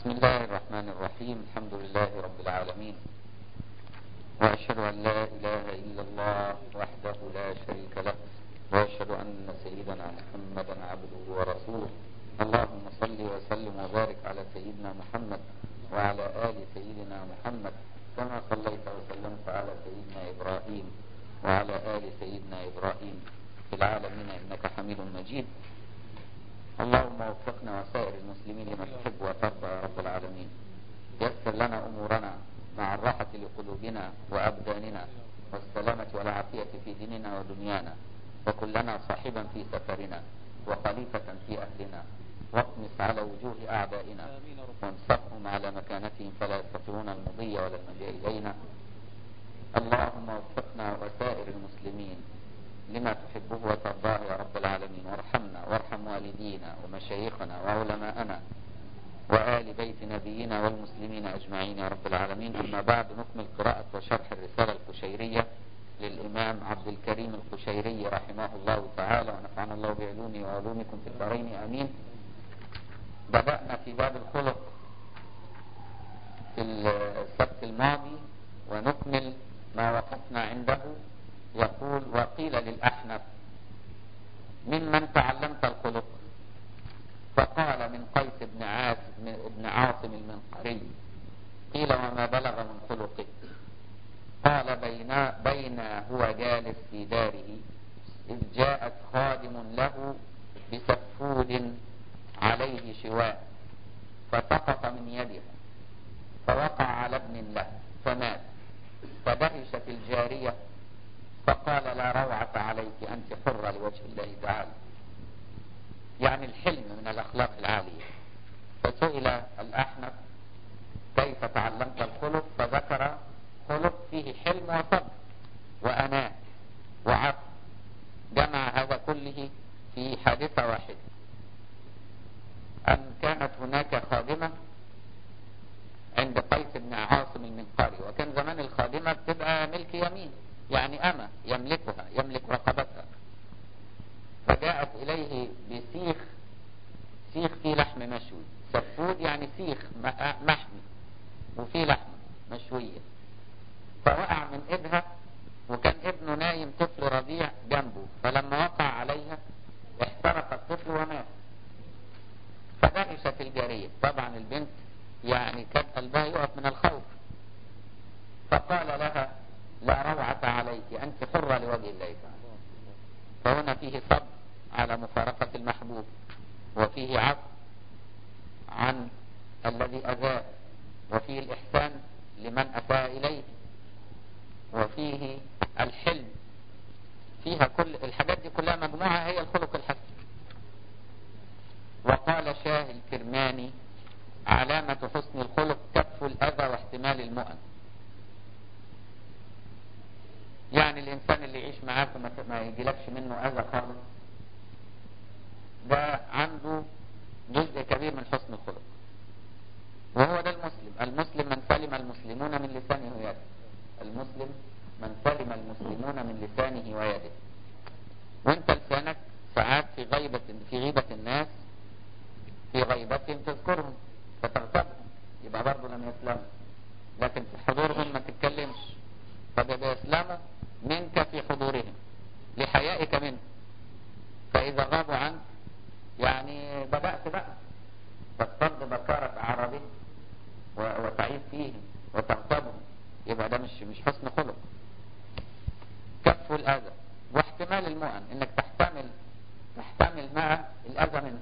بسم الله الرحمن الرحيم الحمد لله رب العالمين وأشهد أن لا إله إلا الله وحده لا شريك له وأشهد أن سيدنا محمدا عبده ورسوله اللهم صل وسلم وبارك على سيدنا محمد وعلى آل سيدنا محمد كما صليت وسلمت على سيدنا إبراهيم وعلى آل سيدنا إبراهيم في العالمين إنك حميد مجيد اللهم وفقنا وسائر المسلمين لما تحب وترضى يا رب العالمين يسر لنا أمورنا مع الراحة لقلوبنا وأبداننا والسلامة والعافية في ديننا ودنيانا وكن لنا صاحبا في سفرنا وخليفة في أهلنا واطمس على وجوه أعدائنا وانصرهم على مكانتهم فلا يستطيعون المضي ولا المجيء إلينا اللهم وفقنا وسائر المسلمين لما تحبه وترضاه يا رب العالمين وارحمنا وارحم والدينا ومشايخنا وعلماءنا وآل بيت نبينا والمسلمين أجمعين يا رب العالمين أما بعد نكمل قراءة وشرح الرسالة القشيرية للإمام عبد الكريم القشيري رحمه الله تعالى ونفعنا الله بعلومه وعلومكم في الدارين آمين بدأنا في باب الخلق في السبت الماضي ونكمل ما وقفنا عنده يقول وقيل للأحنف ممن تعلمت الخلق فقال من قيس بن عاصم بن عاصم المنقري قيل وما بلغ من خلقه قال بين بين هو جالس في داره إذ جاءت خادم له بسفود عليه شواء فسقط من يدها فوقع على ابن له فمات فدهشت الجارية فقال لا روعة عليك أنت حرة لوجه الله تعالى يعني الحلم من الأخلاق العالية فسئل الأحنف كيف تعلمت الخلق فذكر خلق فيه حلم وصبر وأناة وعفو جمع هذا كله في حادثة واحدة أن كانت هناك خادمة عند قيس بن عاصم المنقري وكان زمان الخادمة بتبقى ملك يمين يعني أمة يملكها يملك رقبتها فجاءت إليه بسيخ سيخ فيه لحم مشوي سفود يعني سيخ محمي وفيه لحم مشوية فوقع من إيدها وكان ابنه نايم طفل رضيع جنبه فلما وقع عليها احترق الطفل ومات فدهشت الجارية طبعا البنت يعني كان قلبها يقف من الخوف فقال لها لا روعة عليك أنت حرة لوجه الله تعالى فهنا فيه صبر على مفارقة المحبوب وفيه عفو عن الذي أذاه وفيه الإحسان لمن أساء إليه وفيه الحلم فيها كل الحاجات دي كلها مجموعة هي الخلق الحسن وقال شاه الكرماني علامة حسن الخلق كف الأذى واحتمال المؤن يعني الإنسان اللي يعيش معاك ما يجيلكش منه أذى خالص ده عنده جزء كبير من حسن الخلق وهو ده المسلم المسلم من سلم المسلمون من لسانه ويده المسلم من سلم المسلمون من لسانه ويده وانت لسانك ساعات في غيبة في غيبة الناس في غيبتهم تذكرهم فتغتابهم يبقى برضه لم يسلموا لكن في حضورهم ما تتكلمش فبيبقى يسلموا منك في حضورهم لحيائك منه فإذا غابوا عنك يعني بدأت بقى تصطد بكارة أعرابي وتعيب فيهم وتغتابهم يبقى ده مش مش حسن خلق كف الأذى واحتمال المؤن انك تحتمل تحتمل مع الأذى منه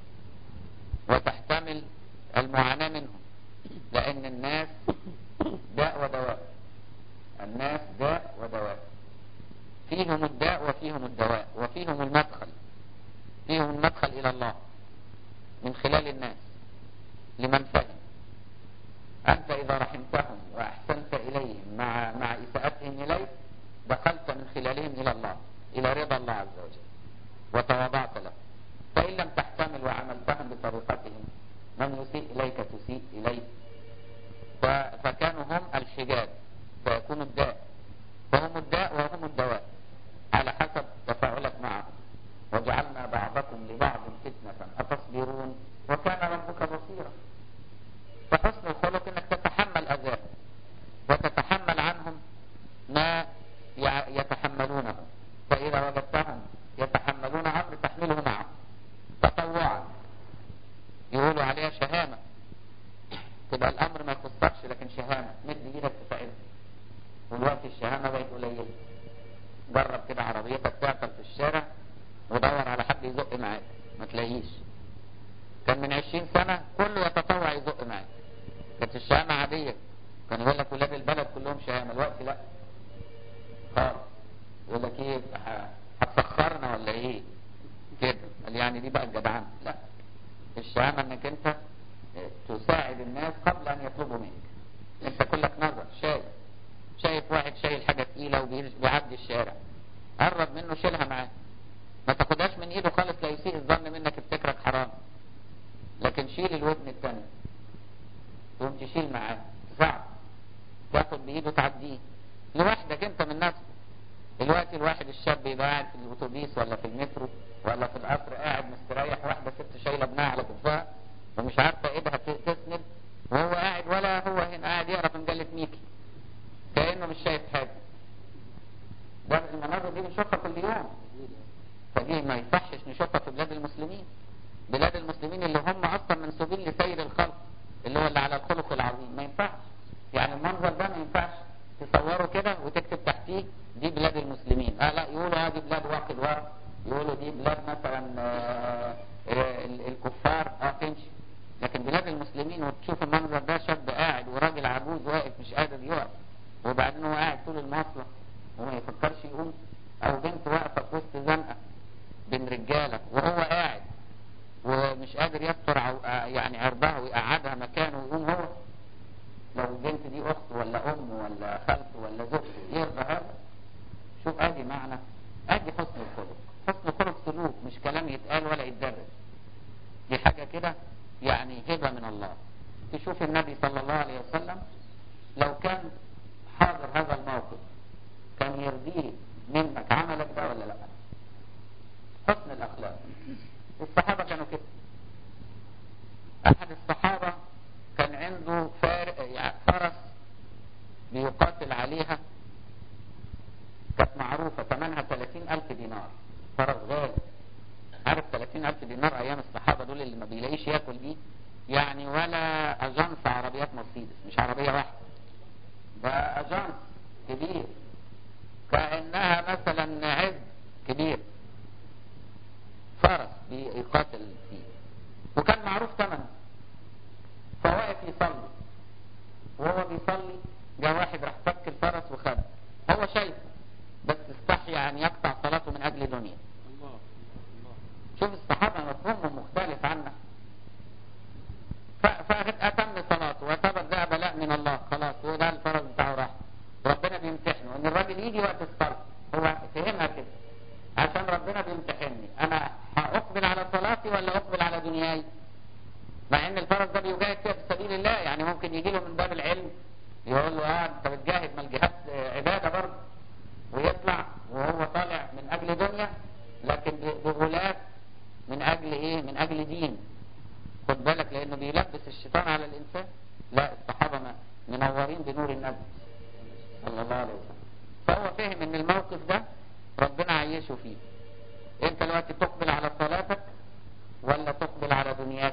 وتحتمل المعاناة منهم لأن الناس داء ودواء الناس داء ودواء فيهم الداء وفيهم الدواء وفيهم المدخل فيهم المدخل إلى الله من خلال الناس لمن فهم أنت إذا رحمتهم وأحسنت إليهم مع مع إساءتهم إليك دخلت من خلالهم إلى الله إلى رضا الله عز وجل وتواضعت له فإن لم تحتمل وعملتهم بطريقتهم من يسيء إليك تسيء إليه فكانوا هم الحجاب فيكون الداء فهم الداء وهم الدواء على حسب تفاعلك معهم وجعلنا بعضكم لبعض فتنة أتصبرون وكان ربك بصيرا شهامة تبقى الامر ما يخصكش لكن شهامة مد ايدك تساعدها والوقت الشهامة بقت قليلة جرب كده عربيتك تعطل في الشارع ودور على حد يزق معاك ما تلاقيش كان من عشرين سنة كله يتطوع يزق معاك كانت الشهامة عادية كان يقول لك ولاد البلد كلهم شهامة الوقت لا خالص يقول لك ايه هتسخرنا ولا ايه كده قال يعني دي بقى الجدعان لا الشهامة انك انت تساعد الناس قبل ان يطلبوا منك انت كلك نظر شايف شايف واحد شايل حاجة تقيلة وبيعدي الشارع قرب منه شيلها معاه ما تاخدهاش من ايده خالص لا يسيء الظن منك يفتكرك حرام لكن شيل الودن التاني تقوم تشيل معاه صعب تاخد بايده تعديه لوحدك انت من نفسك دلوقتي الواحد الشاب يبقى قاعد في الاتوبيس ولا في المترو ولا في القطر قاعد مستريح واحدة ست شايله ابنها على كتفها ومش عارفه ايدها تسند وهو قاعد ولا هو هنا قاعد يقرا في مجله ميكي كانه مش شايف حاجه ده المناظر دي بنشوفها كل يوم فدي ما يصحش نشوفها في بلاد المسلمين بلاد المسلمين اللي هم اصلا منسوبين لسيد الخلق اللي هو اللي على الخلق العظيم ما ينفعش يعني المنظر ده ما ينفعش تصوره كده وتكتب تحتيه دي بلاد المسلمين اه لا يقولوا اه دي بلاد واقع الوقت يقولوا دي بلاد مثلا آه آه الكفار اه تمشي لكن بلاد المسلمين وتشوف المنظر ده شاب قاعد وراجل عجوز واقف مش قادر يقف وبعدين هو قاعد طول المواصله وما يفكرش يقوم او بنت واقفه في وسط زنقه بين رجاله وهو قاعد ومش قادر يستر يعني عرضها ويقعدها مكانه ويقوم هو لو البنت دي اخت ولا ام ولا خالته ولا زوجته يرضى هذا شوف ادي معنى ادي حسن الخلق حسن الخلق سلوك مش كلام يتقال ولا يتدرس دي حاجه كده يعني هبه من الله تشوف النبي صلى الله عليه وسلم لو كان حاضر هذا الموقف كان يرضيه منك عملك ده ولا لا حسن الاخلاق الصحابه كانوا كده احد الصحابه كان عنده فرس بيقاتل عليها كانت معروفة ثمنها 30 ألف دينار فرس غالي عارف 30 ألف دينار أيام الصحابة دول اللي ما بيلاقيش ياكل دي يعني ولا أجانس عربيات مرسيدس مش عربية واحدة ده أجانس كبير كأنها مثلا عز كبير فرس بيقاتل فيه وكان معروف ثمنه فواقف يصلي وهو بيصلي جاء واحد راح فك الفرس وخده هو شايفه بس استحيا ان يقطع صلاته من اجل دنيا شوف الصحابة مفهومهم مختلف عنا فأتم صلاته واعتبر ده بلاء من الله خلاص هو ده الفرس بتاعه راح ربنا بيمتحنه ان الراجل يجي وقت الصلاة هو فهمها كده عشان ربنا بيمتحني انا هأقبل على صلاتي ولا أقبل على دنياي مع ان الفرس ده بيجاهد فيها في سبيل الله يعني ممكن يجي له من باب العلم يقول له اه انت بتجاهد ما الجهاد عبادة برضه ويطلع وهو طالع من اجل دنيا لكن بغلاف من اجل ايه من اجل دين خد بالك لانه بيلبس الشيطان على الانسان لا الصحابة منورين بنور النبي صلى الله عليه وسلم فهو فهم ان الموقف ده ربنا عيشه فيه انت دلوقتي تقبل على صلاتك ولا تقبل على دنياك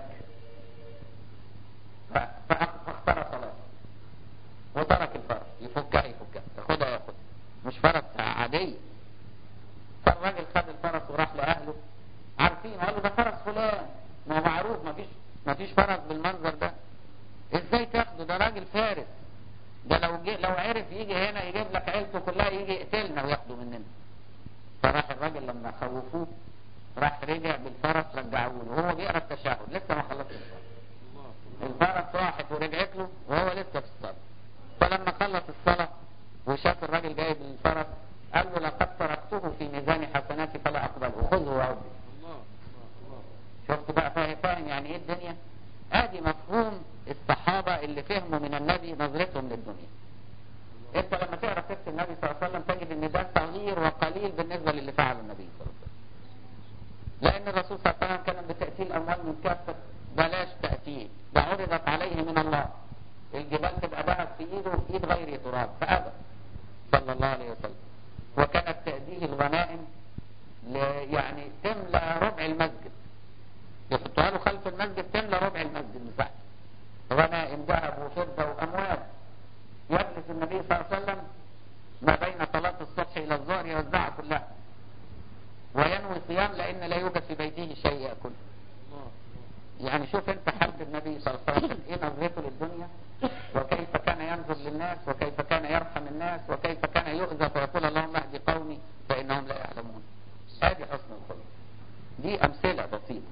فاختار صلاة وترك الفرس يفكها يفكها ياخدها ياخدها مش فرس عادية فالراجل خد الفرس وراح لأهله عارفين قالوا ده فرس فلان ما هو معروف ما فيش ما فيش فرس بالمنظر ده ازاي تاخده ده راجل فارس ده لو جي لو عرف يجي هنا يجيب لك عيلته كلها يجي يقتلنا وياخده مننا فراح الراجل لما خوفوه راح رجع بالفرس رجعوه له وهو بيقرا التشهد لسه ما خلصش الصلاه الفرس راحت ورجعت له وهو لسه في الصلاه فلما خلص الصلاه وشاف الراجل جايب الفرس قال له لقد تركته في ميزان حسناتي فلا اقبله خذه وعودي شفت بقى فاهم فاهم يعني ايه الدنيا ادي مفهوم الصحابه اللي فهموا من النبي نظرتهم للدنيا انت لما تقرا سيره النبي صلى الله عليه وسلم تجد ان ده صغير وقليل بالنسبه للي فعله النبي صلى الله عليه وسلم لان الرسول صلى الله عليه وسلم كان بتاتيه الاموال من كافه بلاش تاتيه ده عرضت عليه من الله الجبال تبقى ذهب في ايده وفي ايد غير تراب فابى صلى الله عليه وسلم وكانت تأديه الغنائم يعني تملى ربع المسجد يحطها له خلف المسجد تملى ربع المسجد مساحة غنائم ذهب وفضة وأموال يجلس النبي صلى الله عليه وسلم ما بين صلاة الصبح إلى الظهر يوزعها كلها وينوي صيام لأن لا يوجد في بيته شيء يأكل يعني شوف انت حال النبي صلى الله عليه وسلم ايه نظرته للدنيا وكيف كان ينظر للناس وكيف كان يرحم الناس وكيف كان يؤذى فيقول اللهم اهد قومي فإنهم لا يعلمون ادي حسن الخلق دي أمثلة بسيطة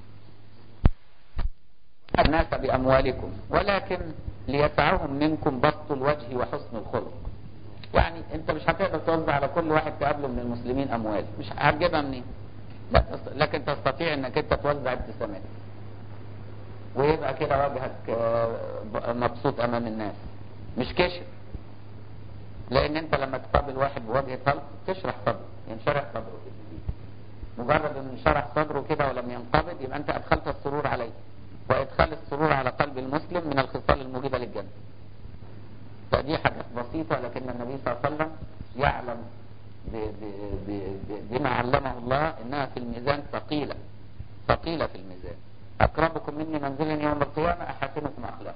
الناس بأموالكم ولكن ليسعهم منكم بسط الوجه وحسن الخلق يعني انت مش هتقدر توزع على كل واحد تقابله من المسلمين اموال مش هتجيبها منين لا تست... لكن تستطيع انك انت توزع ابتسامات ويبقى كده وجهك مبسوط امام الناس مش كشف لان انت لما تقابل واحد بوجه طلق تشرح صدره ينشرح صدره كده مجرد ان انشرح صدره كده ولم ينقبض يبقى انت ادخلت السرور عليه وادخال السرور على قلب المسلم من الخصال الموجبة للجنة فدي حاجة بسيطة لكن النبي صلى الله عليه وسلم يعلم ب ب ب بما علمه الله انها في الميزان ثقيلة ثقيلة في الميزان اقربكم مني منزلا يوم القيامة احسنكم اخلاقا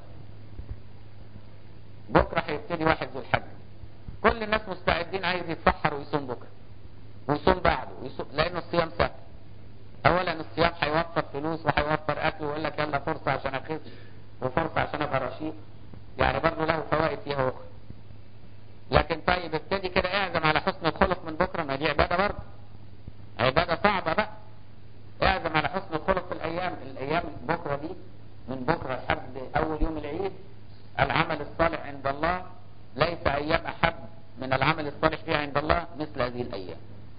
بكرة هيبتدي واحد ذو الحج كل الناس مستعدين عايز يتسحر ويصوم بكرة ويصوم بعده ويصوم لانه الصيام سهل اولا الصيام هيوفر فلوس وهيوفر اكل ويقول لك يلا فرصة عشان اخس وفرصة عشان ابقى رشيد يعني برضه له فوائد فيها اخرى لكن طيب ابتدي كده اعزم على حسن الخلق من بكرة ما دي عبادة برضه عبادة صعبة بقى اعزم على حسن الخلق في الايام الايام بكرة دي من بكرة لحد اول يوم العيد العمل الصالح عند الله ليس ايام احب من العمل الصالح فيها عند الله مثل هذه الايام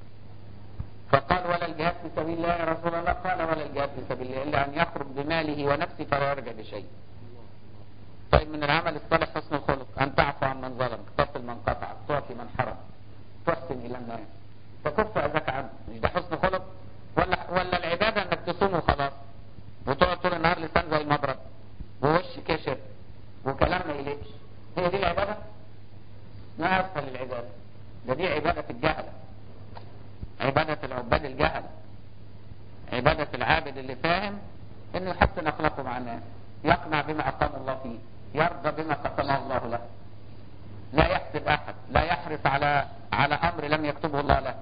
فقال ولا الجهاد في سبيل الله يا رسول الله قال ولا الجهاد في سبيل الله إلا أن يخرج بماله ونفسه فلا يرجع بشيء طيب من العمل الصالح حسن الخلق أن تعفو عن من ظلم تصل من قطع تعطي من حرم تحسن إلى الناس تكف أذاك عنه مش ده حسن خلق ولا ولا العبادة أنك تصوم وخلاص وتقعد طول النهار لسان زي المبرد ووش كشر وكلام ما يليقش هي دي العبادة؟ ما أسهل العبادة ده دي عبادة الجهله عبادة العباد الجهل عبادة العابد اللي فاهم انه يحسن اخلاقه مع الناس يقنع بما اقام الله فيه يرضى بما قسمه الله له لا يحسب احد لا يحرص على على امر لم يكتبه الله له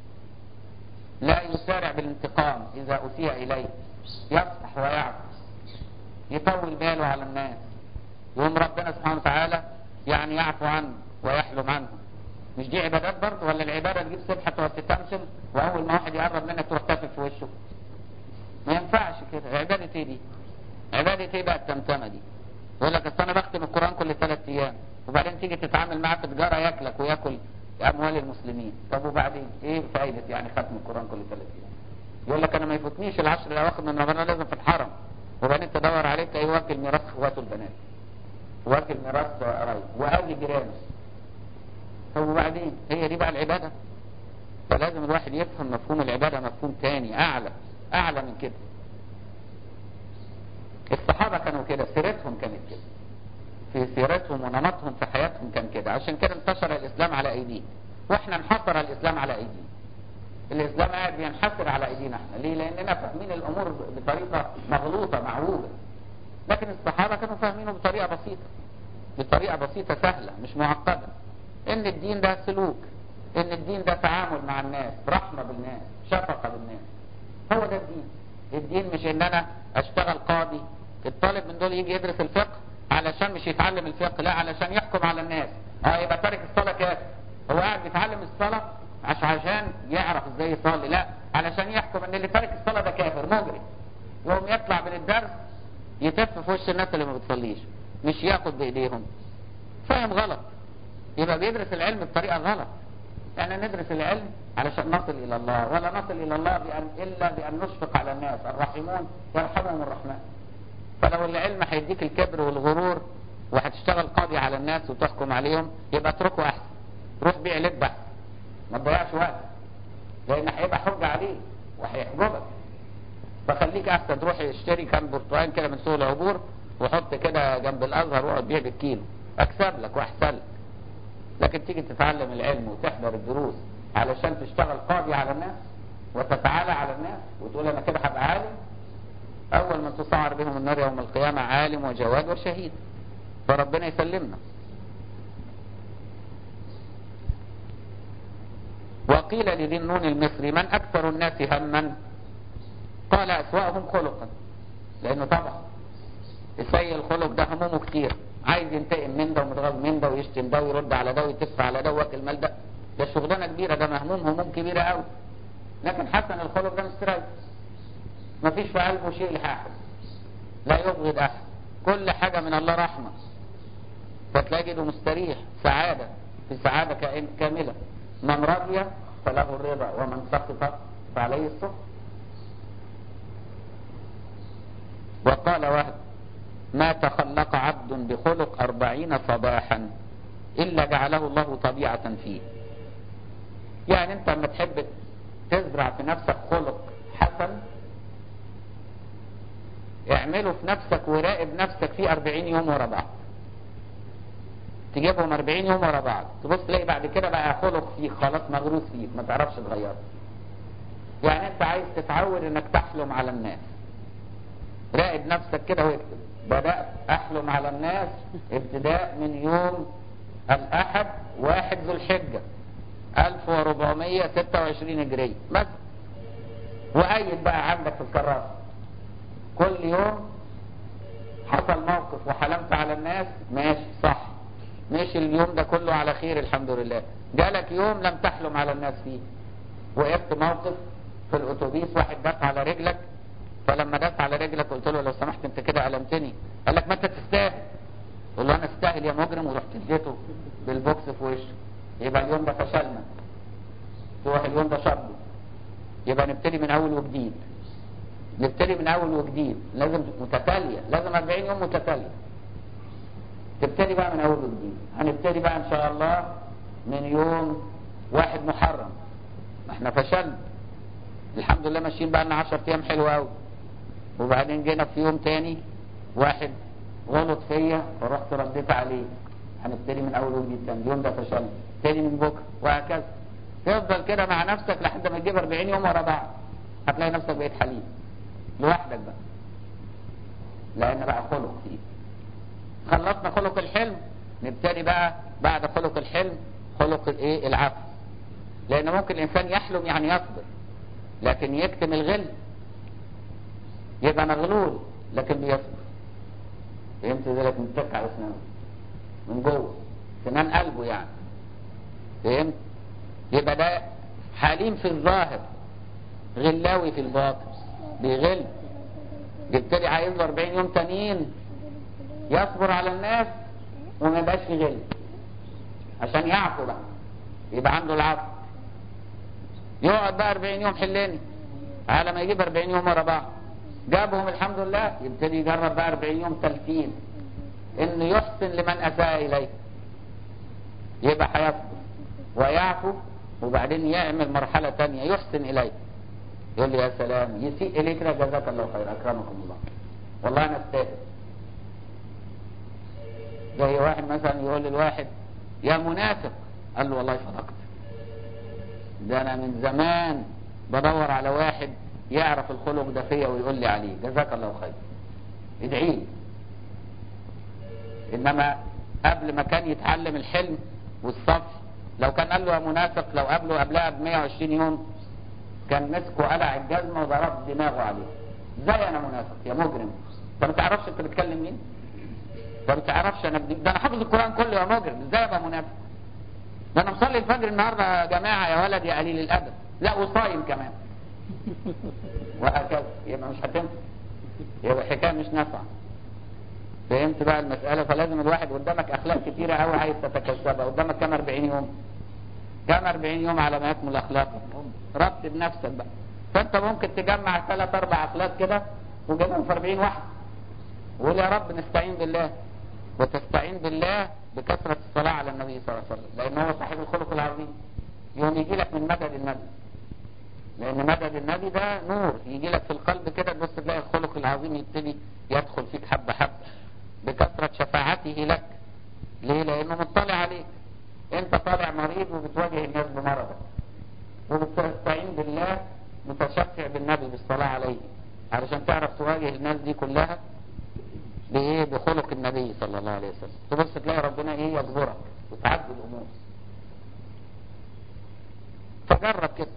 لا يسارع بالانتقام اذا اسيء اليه يصفح ويعفو يطول باله على الناس يقوم ربنا سبحانه وتعالى يعني يعفو عنه ويحلم عنه مش دي عبادات برضه ولا العبادة تجيب سبحة تقعد تتمثل وأول ما واحد يقرب منك تروح تافل في وشه ما ينفعش كده عبادة ايه دي عبادة ايه بقى التمتمة دي يقول لك اصل انا بختم القرآن كل ثلاث ايام وبعدين تيجي تتعامل معاه في تجارة ياكلك وياكل اموال المسلمين طب وبعدين ايه فايدة يعني ختم القرآن كل ثلاث ايام يقول لك انا ما يفوتنيش العشر الاواخر من رمضان لازم في الحرم وبعدين تدور عليه تلاقيه واكل ميراث اخواته البنات واكل ميراث قرايب واهل جيرانه طب وبعدين هي دي بقى العبادة فلازم الواحد يفهم مفهوم العبادة مفهوم تاني أعلى أعلى من كده الصحابة كانوا كده سيرتهم كانت كده في سيرتهم ونمطهم في حياتهم كان كده عشان كده انتشر الإسلام على أيديهم واحنا انحصر الإسلام على أيدينا الإسلام قاعد بينحصر على أيدينا احنا ليه لأننا فاهمين الأمور بطريقة مغلوطة معوجة لكن الصحابة كانوا فاهمينه بطريقة بسيطة بطريقة بسيطة سهلة مش معقدة ان الدين ده سلوك ان الدين ده تعامل مع الناس رحمة بالناس شفقة بالناس هو ده الدين الدين مش ان انا اشتغل قاضي الطالب من دول يجي يدرس الفقه علشان مش يتعلم الفقه لا علشان يحكم على الناس اه يبقى تارك الصلاة كافر هو قاعد بيتعلم الصلاة مش عشان يعرف ازاي يصلي لا علشان يحكم ان اللي تارك الصلاة ده كافر مجرم يقوم يطلع من الدرس يتف في وش الناس اللي ما بتصليش مش ياخد بايديهم فاهم غلط يبقى بيدرس العلم بطريقة غلط يعني ندرس العلم علشان نصل إلى الله ولا نصل إلى الله بأن إلا بأن نشفق على الناس الراحمون يرحمهم الرحمن فلو العلم هيديك الكبر والغرور وهتشتغل قاضي على الناس وتحكم عليهم يبقى اتركه أحسن روح بيع لك بحث ما تضيعش وقت لأن هيبقى حجة عليه وهيحجبك فخليك أحسن تروح اشتري كام برتقال كده من سوق العبور وحط كده جنب الأزهر واقعد بيع بالكيلو أكسب لك وأحسن لك لكن تيجي تتعلم العلم وتحضر الدروس علشان تشتغل قاضي على الناس وتتعالى على الناس وتقول انا كده هبقى عالم أول من تسعر بهم النار يوم القيامة عالم وجواد وشهيد فربنا يسلمنا وقيل لذي النون المصري من أكثر الناس هما قال أسوأهم خلقا لأنه طبعا السيء الخلق ده همومه كتير عايز ينتقم من ده ومتغاظ من ده ويشتم ده ويرد على ده ويتف على ده وواكل مال ده ده شغلانه كبيره ده مهموم هموم كبيره قوي لكن حسن الخلق ده مستريح مفيش في قلبه شيء لأحد لا يبغض أحد كل حاجة من الله رحمة فتلاقيه مستريح سعادة في سعادة كائن كاملة من رضي فله الرضا ومن سخط فعليه السخط وقال وهب ما تخلق عبد بخلق أربعين صباحا إلا جعله الله طبيعة فيه يعني أنت لما تحب تزرع في نفسك خلق حسن اعمله في نفسك وراقب نفسك فيه 40 يوم ورا بعض تجيبهم 40 يوم ورا بعض تبص تلاقي بعد كده بقى خلق فيك خلاص مغروس فيك ما تعرفش تغيره يعني انت عايز تتعود انك تحلم على الناس راقب نفسك كده واكتب بدأت أحلم على الناس ابتداء من يوم الأحد واحد ذو الحجة 1426 هجرية بس وأيد بقى عندك في الكراسة كل يوم حصل موقف وحلمت على الناس ماشي صح ماشي اليوم ده كله على خير الحمد لله جالك يوم لم تحلم على الناس فيه وقفت موقف في الاتوبيس واحد داس على رجلك فلما داس على رجلك قلت له لو سمحت انت كده ألمتني قال لك ما انت تستاهل قل له انا استاهل يا مجرم ورحت اديته بالبوكس في وشه يبقى اليوم ده فشلنا تروح اليوم ده شربه يبقى نبتدي من اول وجديد نبتدي من اول وجديد لازم متتالية لازم 40 يوم متتالية تبتدي بقى من اول وجديد هنبتدي بقى ان شاء الله من يوم واحد محرم ما احنا فشلنا الحمد لله ماشيين بقى لنا 10 ايام حلوه قوي وبعدين جينا في يوم تاني واحد غلط فيا فرحت رديت عليه هنبتدي من اول وجديد تاني اليوم ده فشلنا تاني من بكره وهكذا تفضل كده مع نفسك لحد ما تجيب 40 يوم ورا بعض هتلاقي نفسك بقيت حليم لوحدك بقى لان بقى خلق فيه خلصنا خلق الحلم نبتدي بقى بعد خلق الحلم خلق الايه العفو لان ممكن الانسان يحلم يعني يصبر لكن يكتم الغل يبقى مغلول لكن بيصبر فهمت ذلك متك على اسنانه من جوه سنان قلبه يعني فهمت يبقى ده حليم في الظاهر غلاوي في الباطن بيغل يبتدي عايز له 40 يوم تانيين يصبر على الناس وما يبقاش في غل عشان يعفو بقى يبقى عنده العفو يقعد بقى 40 يوم حلاني على ما يجيب 40 يوم ورا بعض جابهم الحمد لله يبتدي يجرب بقى 40 يوم تلفين انه يحسن لمن اساء اليه يبقى هيصبر ويعفو وبعدين يعمل مرحلة تانية يحسن اليه يقول لي يا سلام يسيء اليك كده جزاك الله خير اكرمكم الله والله انا استاهل زي واحد مثلا يقول للواحد يا منافق قال له والله صدقت ده انا من زمان بدور على واحد يعرف الخلق ده فيا ويقول لي عليه جزاك الله خير ادعي لي انما قبل ما كان يتعلم الحلم والصف لو كان قال له يا منافق لو قابله قبلها ب 120 يوم كان مسكه قلع الجزمه وضرب دماغه عليه ازاي انا منافق يا مجرم انت ما تعرفش انت بتكلم مين انت ما تعرفش انا بدي... ده انا حافظ القران كله يا مجرم ازاي ابقى منافق ده انا مصلي الفجر النهارده يا جماعه يا ولد يا قليل الادب لا وصايم كمان وهكذا يبقى مش هتنفع يبقى الحكايه مش نافعه فهمت بقى المساله فلازم الواحد قدامك اخلاق كتيره قوي عايز تتكسبها قدامك كام 40 يوم كام 40 يوم على ما يكمل اخلاقك رتب نفسك بقى فانت ممكن تجمع ثلاث اربع اخلاق كده وجمعهم في 40 واحد وقول يا رب نستعين بالله وتستعين بالله بكثرة الصلاة على النبي صلى الله عليه وسلم لأن هو صاحب الخلق العظيم يوم يجي لك من مدد النبي لأن مدد النبي ده نور يجي لك في القلب كده تبص تلاقي الخلق العظيم يبتدي يدخل فيك حبة حبة بكثرة شفاعته لك ليه؟ لأنه مطلع عليك أنت طالع مريض وبتواجه الناس بمرضك وبتستعين بالله متشفع بالنبي بالصلاة عليه علشان تعرف تواجه الناس دي كلها بايه بخلق النبي صلى الله عليه وسلم تبص تلاقي ربنا ايه يجبرك وتعدي الامور فجرب كده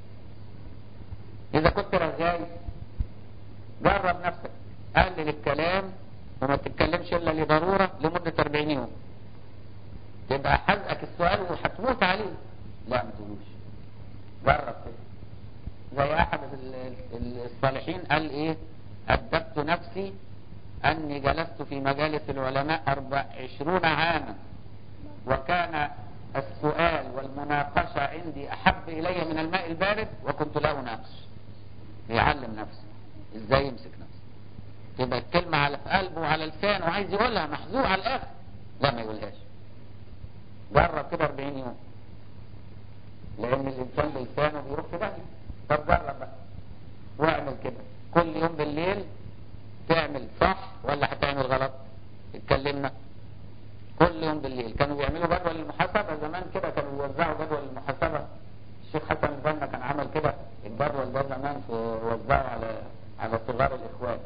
اذا كنت رغاي جرب نفسك قلل الكلام وما تتكلمش الا لضرورة لمدة 40 يوم تبقى حزقك السؤال وهتموت عليه لا ما تقولوش جرب كده زي احد الصالحين قال ايه ادبت نفسي اني جلست في مجالس العلماء اربع عشرون عاما وكان السؤال والمناقشة عندي احب الي من الماء البارد وكنت لا اناقش يعلم نفسه ازاي يمسك نفسه تبقى الكلمة على في قلبه وعلى لسانه وعايز يقولها محزوق على الاخر لا ما يقولهاش جرب كده 40 يوم لان الانسان بلسانه بيروح في داهيه طب جرب بقى واعمل كده كل يوم بالليل تعمل صح ولا هتعمل غلط اتكلمنا كل يوم بالليل كانوا بيعملوا جدول المحاسبة زمان كده كانوا بيوزعوا جدول المحاسبة الشيخ حسن البنا كان عمل كده الجدول ده زمان في وزعه على على صغار الاخوان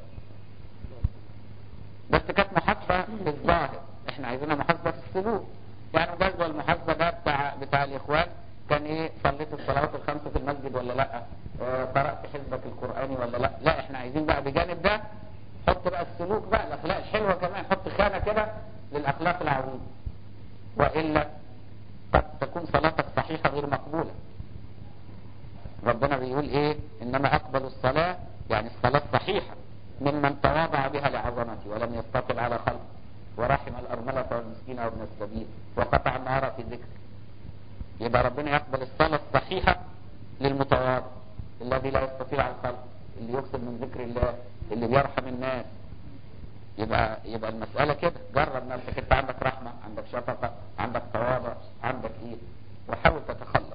بس كانت محاسبة في الظاهر احنا عايزينها محاسبة في السلوك يعني جدول المحاسبة ده بتاع بتاع الاخوان كان ايه صليت الصلوات الخمسة في المسجد ولا لا اه قرأت حزبك القرآني ولا لا لا احنا عايزين بقى بجانب ده حط بقى السلوك بقى الاخلاق الحلوة كمان حط خانة كده للاخلاق العظيمة وإلا قد تكون صلاتك صحيحة غير مقبولة ربنا بيقول ايه انما اقبل الصلاة يعني الصلاة صحيحة ممن تواضع بها لعظمتي ولم يستطل على خلقه ورحم الأرملة والمسكين وابن السبيل وقطع النهار في ذكر يبقى ربنا يقبل الصلاة الصحيحة للمتواضع الذي لا يستطيع على الخلق اللي يكسب من ذكر الله اللي بيرحم الناس يبقى يبقى المسألة كده جرب نفسك انت عندك رحمة عندك شفقة عندك تواضع عندك ايه وحاول تتخلق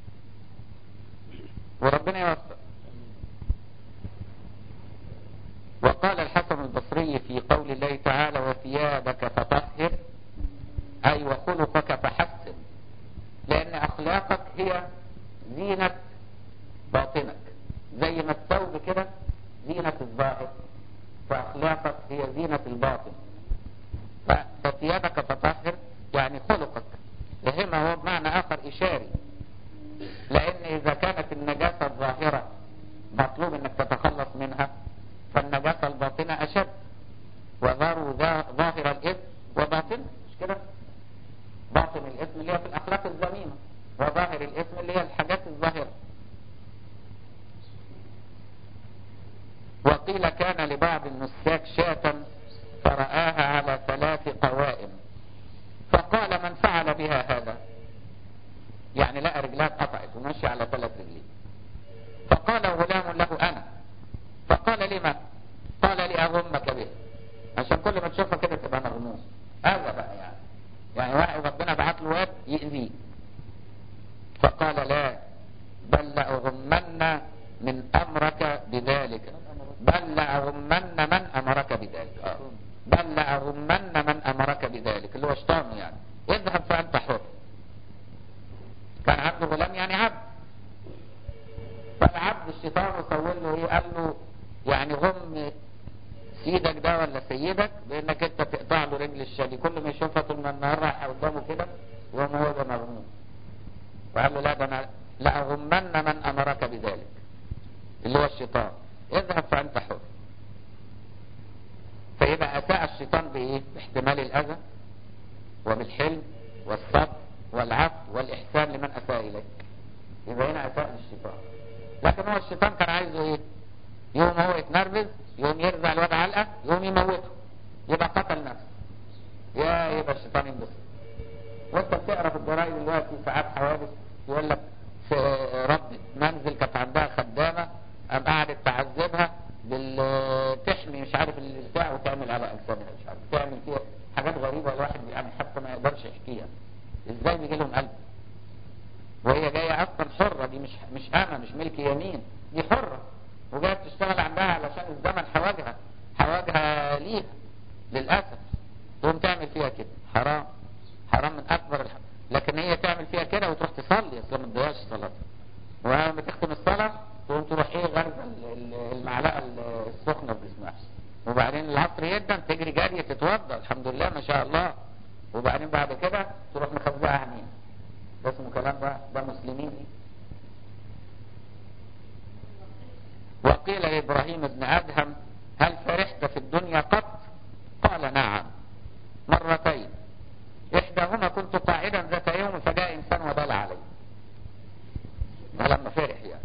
وربنا يوفق وقال الحسن البصري في قول الله تعالى وثيابك فطهر أي وخلقك فحسن لأن أخلاقك هي زينة باطنك زي ما الثوب كده زينة الظاهر فأخلاقك هي زينة الباطن فثيابك فطهر يعني خلقك وهنا هو بمعنى آخر إشاري لأن إذا كانت النجاسة الظاهرة مطلوب أنك تتخلص منها فالنجاسة الباطنة أشد وذروا ظاهر الإثم وباطنه مش كده باطن الإثم اللي هي في الأخلاق الذميمة وظاهر الإثم اللي هي الحاجات الظاهرة وقيل كان لبعض النساك شاة فرآها على ثلاث قوائم فقال من فعل بها هذا يعني لقى رجلها اتقطعت وماشي على ثلاث رجلين فقال غلام له أنا فقال لما قال لأغمك به عشان كل ما تشوفها كده تبقى مغموم هذا بقى يعني يعني واحد ربنا بعت له واد يأذيه فقال لا بل لأغمن من أمرك بذلك بل لأغمن من أمرك بذلك آه. بل لأغمن من أمرك بذلك اللي هو شيطان يعني اذهب فأنت حر كان عنده غلام يعني عبد فالعبد الشيطان يصور له ايه قال له يعني غم سيدك ده ولا سيدك بانك انت تقطع له رجل الشادي كل ما يشوفها طول ما النهار رايح قدامه كده يقوم هو ده مغموم وقال له لا ده انا لاغمن من امرك بذلك اللي هو الشيطان اذهب فانت حر فيبقى اساء الشيطان بايه باحتمال الاذى وبالحلم والصبر والعفو والاحسان لمن اساء اليك يبقى هنا اساء للشيطان لكن هو الشيطان كان عايزه ايه يوم هو يتنرفز يوم يرزع الواد علقه يوم يموته يبقى قتل نفسه يا يبقى الشيطان ينبسط وانت بتقرا في الجرايد دلوقتي ساعات حوادث يقول لك في رب منزل كانت عندها خدامه قام قعدت تعذبها بالتحمي مش عارف البتاع وتعمل على اجسادها مش عارف تعمل فيها حاجات غريبه الواحد يعني حتى ما يقدرش يحكيها ازاي بيجي لهم قلب وهي جايه اصلا حره دي مش مش انا مش ملك يمين دي حره وجايه بتشتغل عندها علشان الزمن حواجها حواجها ليها للاسف تقوم تعمل فيها كده حرام حرام من اكبر الحرام لكن هي تعمل فيها كده وتروح تصلي اصل ما تضيعش صلاتها ولما تختم الصلاه تقوم تروح ايه غرزه المعلقه متوضى الحمد لله ما شاء الله وبعدين بعد كده تروح مخزعها مين ده اسمه كلام ده ده مسلمين دي وقيل لابراهيم بن ادهم هل فرحت في الدنيا قط قال نعم مرتين احداهما كنت قاعدا ذات يوم فجاء انسان وبال علي ده لما فرح يعني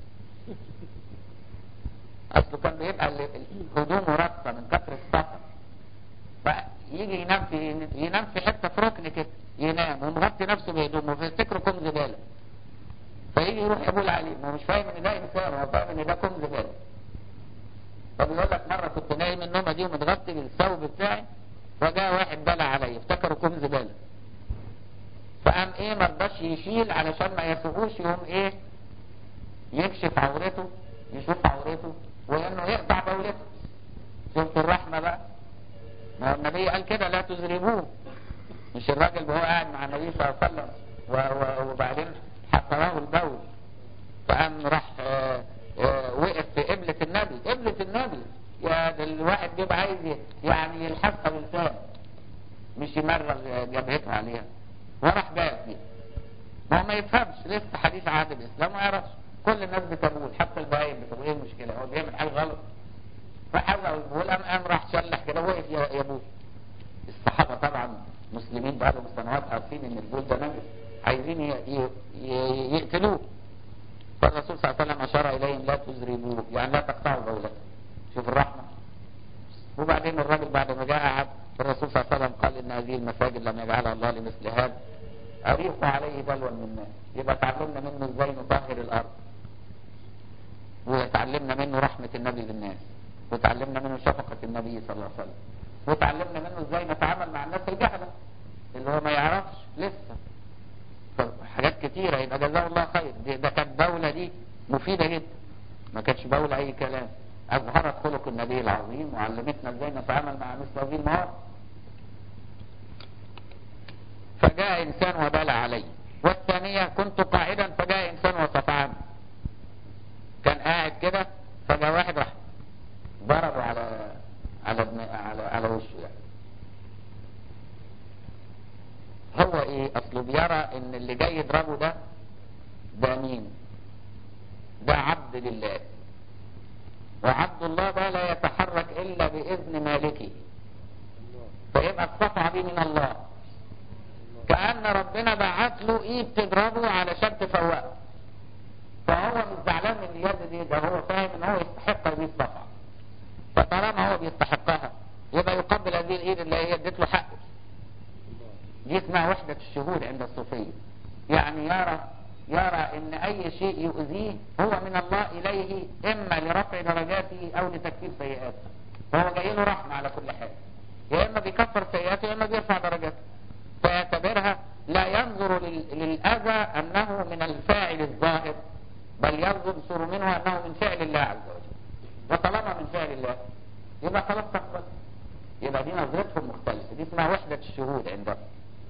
اصله كان بيبقى هدومه رقصه من كثر السفر فيجي ينام في ينام في حته في ركن كده ينام ومغطي نفسه بهدومه فيفتكره كوم زباله فيجي يروح يقول عليه ما هو مش فاهم ان ده انسان هو فاهم ان ده كوم زباله فبيقول لك مره كنت نايم النومه دي ومتغطي بالثوب بتاعي فجاء واحد بلع عليا افتكره كوم زباله فقام ايه ما رضاش يشيل علشان ما يسوقوش يقوم ايه يكشف عورته يشوف عورته وانه يقطع بولته شفت الرحمه بقى ما هو النبي قال كده لا تزربوه مش الراجل وهو قاعد مع النبي صلى الله عليه وسلم و و وبعدين حفره البول فقام راح آه آه وقف في قبلة النبي قبلة النبي يا ده الواحد بيبقى عايز يعني يلحسها بلسان مش يمرر جبهته عليها وراح بقى فيها ما هو ما يفهمش لسه حديث عهد الاسلام ما يعرفش كل الناس بتقول حتى البهايم بتقول ايه المشكله هو بيعمل حاجه غلط فحرق البول قام قام راح شلح كده وقف يا ابوه الصحابه طبعا مسلمين بقى لهم سنوات عارفين ان البول ده نجس عايزين يقتلوه فالرسول صلى الله عليه وسلم اشار اليهم لا تزربوه يعني لا تقطعوا بولته شوف الرحمه وبعدين الراجل بعد ما جاء قعد الرسول صلى الله عليه وسلم قال ان هذه المساجد لم يجعلها الله لمثل هذا أريق عليه بلوى من الناس يبقى تعلمنا منه ازاي نطهر الأرض وتعلمنا منه رحمة النبي بالناس وتعلمنا منه شفقة النبي صلى الله عليه وسلم وتعلمنا منه ازاي نتعامل مع الناس الجهلة اللي هو ما يعرفش لسه حاجات كتيرة يبقى جزاه الله خير دي ده كانت دولة دي مفيدة جدا ما كانتش دولة أي كلام أظهرت خلق النبي العظيم وعلمتنا ازاي نتعامل مع مثل هذه المواقف فجاء إنسان وبال علي والثانية كنت قاعدا فجاء إنسان وصفعني كان قاعد كده فجاء واحد راح ضربه على على ابن على على وشه يعني هو ايه اصله بيرى ان اللي جاي يضربه ده ده مين ده عبد لله وعبد الله ده لا يتحرك الا باذن مالكه فيبقى الصفعه دي من الله كأن ربنا بعت له ايد تضربه علشان تفوقه فهو مش زعلان من اليد دي ده هو فاهم ان هو يستحق هذه الصفعة فطالما هو بيستحقها يبقى يقبل هذه الايد اللي هي ادت له حقه دي اسمها وحدة الشهود عند الصوفية يعني يرى يرى ان اي شيء يؤذيه هو من الله اليه اما لرفع درجاته او لتكفير سيئاته فهو جاي له رحمة على كل حال يا اما بيكفر سيئاته يا اما بيرفع درجاته فيعتبرها لا ينظر للأذى أنه من الفاعل الظاهر بل ينظر منه أنه من فعل الله عز وجل وطالما من فعل الله يبقى خلاص تقبل يبقى دي نظرتهم مختلفة دي اسمها وحدة الشهود عندهم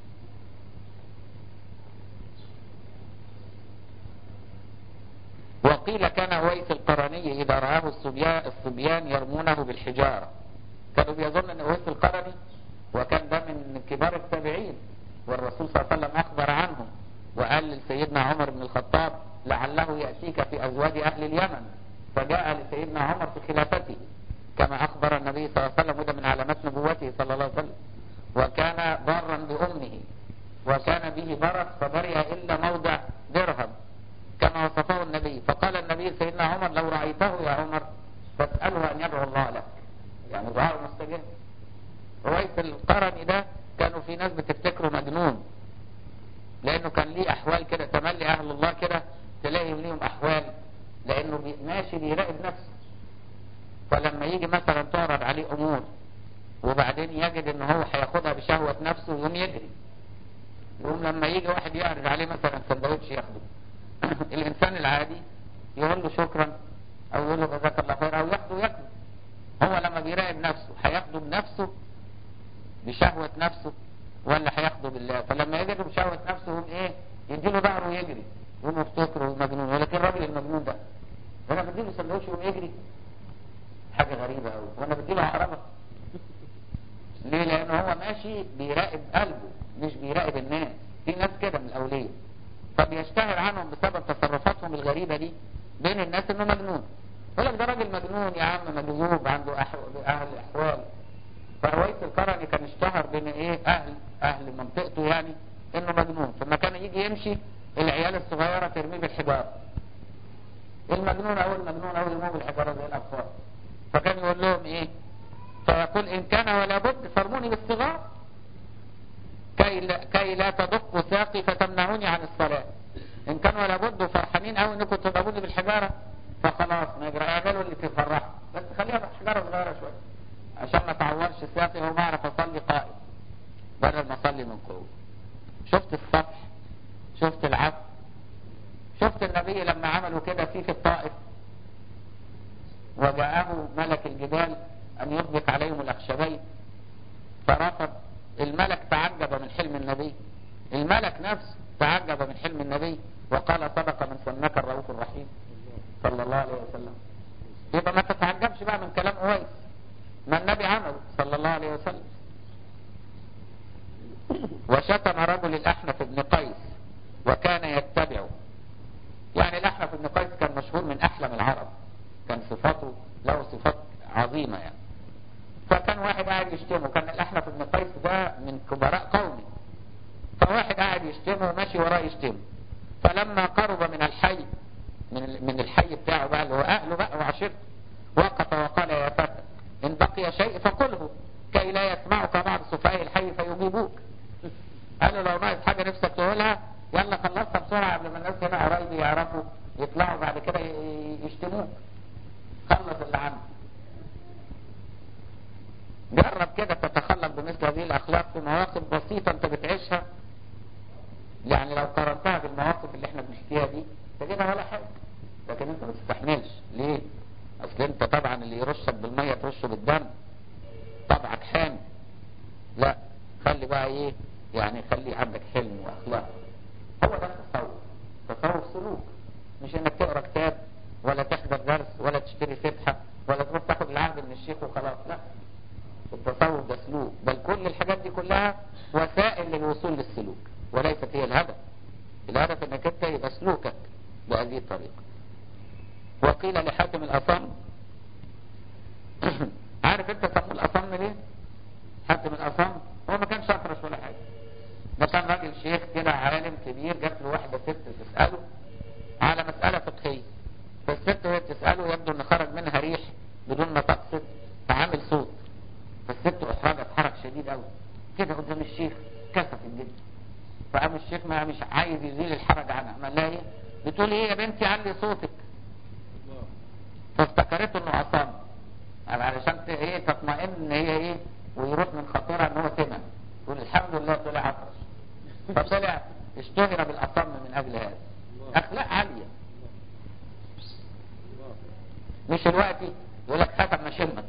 وقيل كان أويس القرني إذا رآه الصبيان, الصبيان يرمونه بالحجارة كانوا بيظن أن أويس القرني وكان ده من كبار التابعين والرسول صلى الله عليه وسلم أخبر عنهم وقال لسيدنا عمر بن الخطاب لعله يأتيك في أزواج أهل اليمن فجاء لسيدنا عمر في خلافته كما أخبر النبي صلى الله عليه وسلم وده من علامات نبوته صلى الله عليه وسلم وكان بارا بأمه وكان به برك فبرئ إلا موضع درهم كما وصفه النبي فقال النبي سيدنا عمر لو رأيته يا عمر فاسأله أن يدعو الله لك يعني دعاء مستجاب رويس القرني ده كانوا في ناس بتفتكره مجنون لانه كان ليه احوال كده تملي اهل الله كده تلاقي ليهم احوال لانه بي ماشي بيراقب نفسه فلما يجي مثلا تعرض عليه امور وبعدين يجد ان هو هياخدها بشهوة نفسه يقوم يجري يقوم لما يجي واحد يعرض عليه مثلا سندوتش ياخده الانسان العادي يقول له شكرا او يقول له جزاك الله خير او ياخده ياخده هو لما بيراقب نفسه هياخده بنفسه بشهوة نفسه ولا هياخده بالله فلما يجده بشهوة نفسه يقوم ايه يديله ظهره ويجري يقوم يفتكره مجنون ولكن الراجل المجنون ده وانا بديله سندوتش يقوم يجري حاجة غريبة قوي وانا بديله عقربة ليه لان هو ماشي بيراقب قلبه مش بيراقب الناس في ناس كده من الاولياء فبيشتهر عنهم بسبب تصرفاتهم الغريبة دي بين الناس انه مجنون يقول لك ده راجل مجنون يا عم مجذوب عنده أح- اهل احوال فرويس القرني كان اشتهر بين ايه اهل اهل منطقته يعني انه مجنون ثم كان يجي يمشي العيال الصغيرة ترميه بالحجارة المجنون او المجنون او يرموه بالحجارة زي الاطفال فكان يقول لهم ايه فيقول ان كان ولا بد فارموني بالصغار كي لا, كي لا تدقوا ساقي فتمنعوني عن الصلاة ان كان ولا بد فرحانين قوي انكم تضربوني بالحجارة فخلاص ما يجرى اعملوا اللي تفرحوا بس خليها حجارة صغيرة شوية عشان ما تعورش ساقي وما اعرف اصلي قائم بدل ما اصلي من قوة شفت الصفح شفت العفو شفت النبي لما عملوا كده فيه في الطائف وجاءه ملك الجبال أن يطبق عليهم الأخشبين فرفض الملك تعجب من حلم النبي الملك نفسه تعجب من حلم النبي وقال صدق من سماك الرؤوف الرحيم صلى الله عليه وسلم يبقى ما تتعجبش بقى من كلام أويس ما النبي عمله صلى الله عليه وسلم وشتم رجل الأحنف بن قيس وكان يتبعه يعني الأحنف بن قيس كان مشهور من أحلم العرب كان صفاته له صفات عظيمة يعني فكان واحد قاعد يشتمه كان الأحنف بن قيس ده من كبراء قومه فواحد قاعد يشتمه وماشي وراه يشتمه فلما قرب من الحي من من الحي بتاعه بقى اللي هو أهله بقى وعشيرته وقف وقال يا فتى إن بقي شيء فقله كي لا يسمعك بعض سفهاء الحي فيجيبوك قال له لو ناقص حاجة نفسك تقولها يلا خلصها بسرعة قبل ما الناس هنا قرايبي يعرفوا يطلعوا بعد كده ي- يشتموك خلص اللي عندك جرب كده تتخلق بمثل هذه الأخلاق في مواقف بسيطة أنت بتعيشها يعني لو قارنتها بالمواقف اللي احنا بنحكيها دي تجدها ولا حاجة لكن انت ما تستحملش ليه؟ اصل انت طبعا اللي يرشك بالمية ترشه بالدم طبعك حامي لا خلي بقى ايه يعني خلي عندك حلم واخلاق هو ده التصوف تصوف سلوك مش انك تقرا كتاب ولا تحضر درس ولا تشتري سبحة ولا تروح تاخد العهد من الشيخ وخلاص لا التصوف ده سلوك بل كل الحاجات دي كلها وسائل للوصول للسلوك وليست هي الهدف الهدف انك انت يبقى سلوكك بهذه الطريقة وقيل لحاتم الأصم عارف انت سموه الأصم ليه حاتم الأصم هو ما كانش أطرش ولا حاجة ده كان راجل شيخ كده عالم كبير جات له واحدة ست تسأله على مسألة فقهية فالست وهي بتسأله يبدو ان خرج منها ريح بدون ما تقصد فعامل صوت فالست احرجت حرج شديد قوي كده قدام الشيخ كسفت جدا فقام الشيخ ما مش عايز يزيل الحرج عنها عمل لها ايه بتقول ايه يا بنتي علي صوتك فافتكرته انه عصام علشان ت- ايه تطمئن ان هي ايه ويروح من خطيرها ان هو سمع يقول الحمد لله طلع عطرش فطلع اشتهر بالاصم من اجل هذا اخلاق عاليه مش الوقت يقول لك حسب ما شمك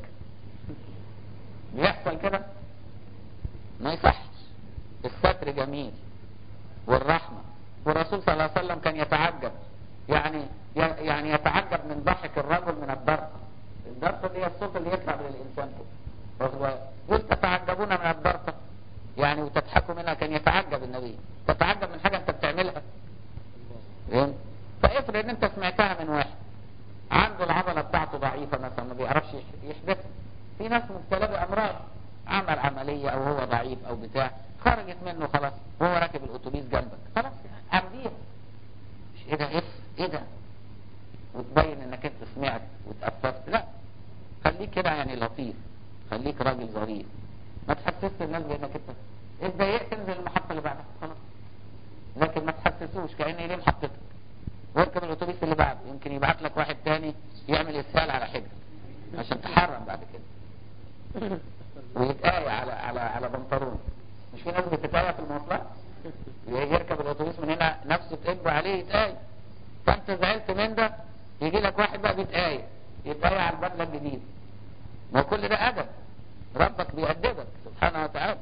بيحصل كده ما يصحش الستر جميل والرحمة والرسول صلى الله عليه وسلم كان يتعجب يعني يعني يتعجب من ضحك الرجل من الضرب الضرب اللي هي الصوت اللي يطلع من الإنسان كده يقول تتعجبون من الضرب يعني وتضحكوا منها كان يتعجب النبي تتعجب من حاجة انت بتعملها فهمت؟ فافرض ان انت سمعتها من واحد عنده العضلة بتاعته ضعيفة مثلا ما بيعرفش يح- يحدثها في ناس مبتلى بأمراض عمل عملية او هو ضعيف او بتاع خرجت منه خلاص وهو راكب الاتوبيس جنبك خلاص عمديها مش ايه ده ايه ايه ده وتبين انك انت سمعت وتأففت لا خليك كده يعني لطيف خليك راجل ظريف ما تحسسش الناس بانك انت اتضايقت انزل المحطة اللي بعدها خلاص لكن ما تحسسوش كأن ليه محطتك واركب الاتوبيس اللي بعده يمكن يبعت لك واحد تاني يعمل اسهال على حجرك عشان تحرم بعد كده ويتآية على على على بنطلون مش في ناس بتتآية في المواصلات يركب الاتوبيس من هنا نفسه تقب عليه يتآية فانت زعلت من ده يجي لك واحد بقى بيتآية يتآية على البدلة الجديدة ما كل ده أدب ربك بيأدبك سبحانه وتعالى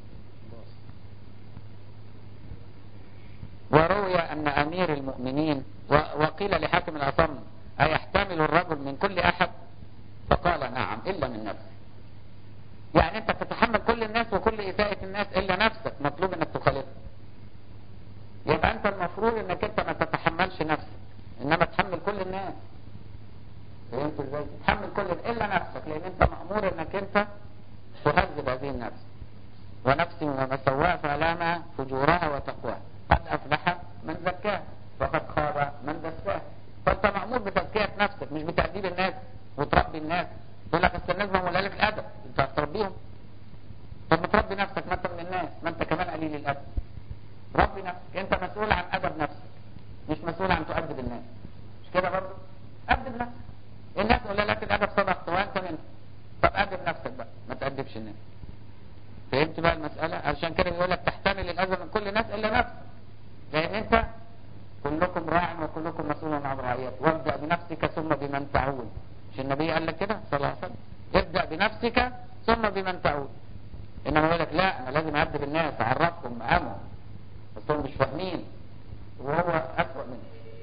وروي أن أمير المؤمنين و- وقيل لحاكم الأصم أيحتمل الرجل من كل أحد فقال نعم إلا من نفسه يعني انت تتحمل كل الناس وكل إساءة الناس إلا نفسك مطلوب انك تخالفها يبقى انت المفروض انك انت ما تتحملش نفسك انما تحمل كل الناس فهمت ازاي تحمل كل الا نفسك لان انت مأمور انك انت تهذب هذه النفس ونفس وما سواها فألامها فجورها وتقواها قد أفلح من زكاها وقد خاب من دساها فانت مأمور بتزكية نفسك مش بتأديب الناس وتربي الناس يقول لك اصل الناس ما لك الادب انت هتربيهم طب ما تربي نفسك ما انت من الناس ما انت كمان قليل الادب ربي نفسك انت مسؤول عن ادب نفسك مش مسؤول عن تؤدب الناس مش كده برضه ادب نفسك الناس قلالات الادب صدقت وانت منهم طب ادب نفسك بقى ما تأدبش الناس فهمت بقى المسألة عشان كده بيقول لك تحتمل الأذى من كل الناس إلا نفسك لأن أنت كلكم راع وكلكم مسؤول عن رعيته وابدأ بنفسك ثم بمن تعول مش النبي قال لك كده صلى الله عليه وسلم ابدأ بنفسك ثم بمن تعول إنما يقول لك لا أنا لازم أدب الناس أعرفهم أمهم بس هم مش فاهمين وهو أسوأ منه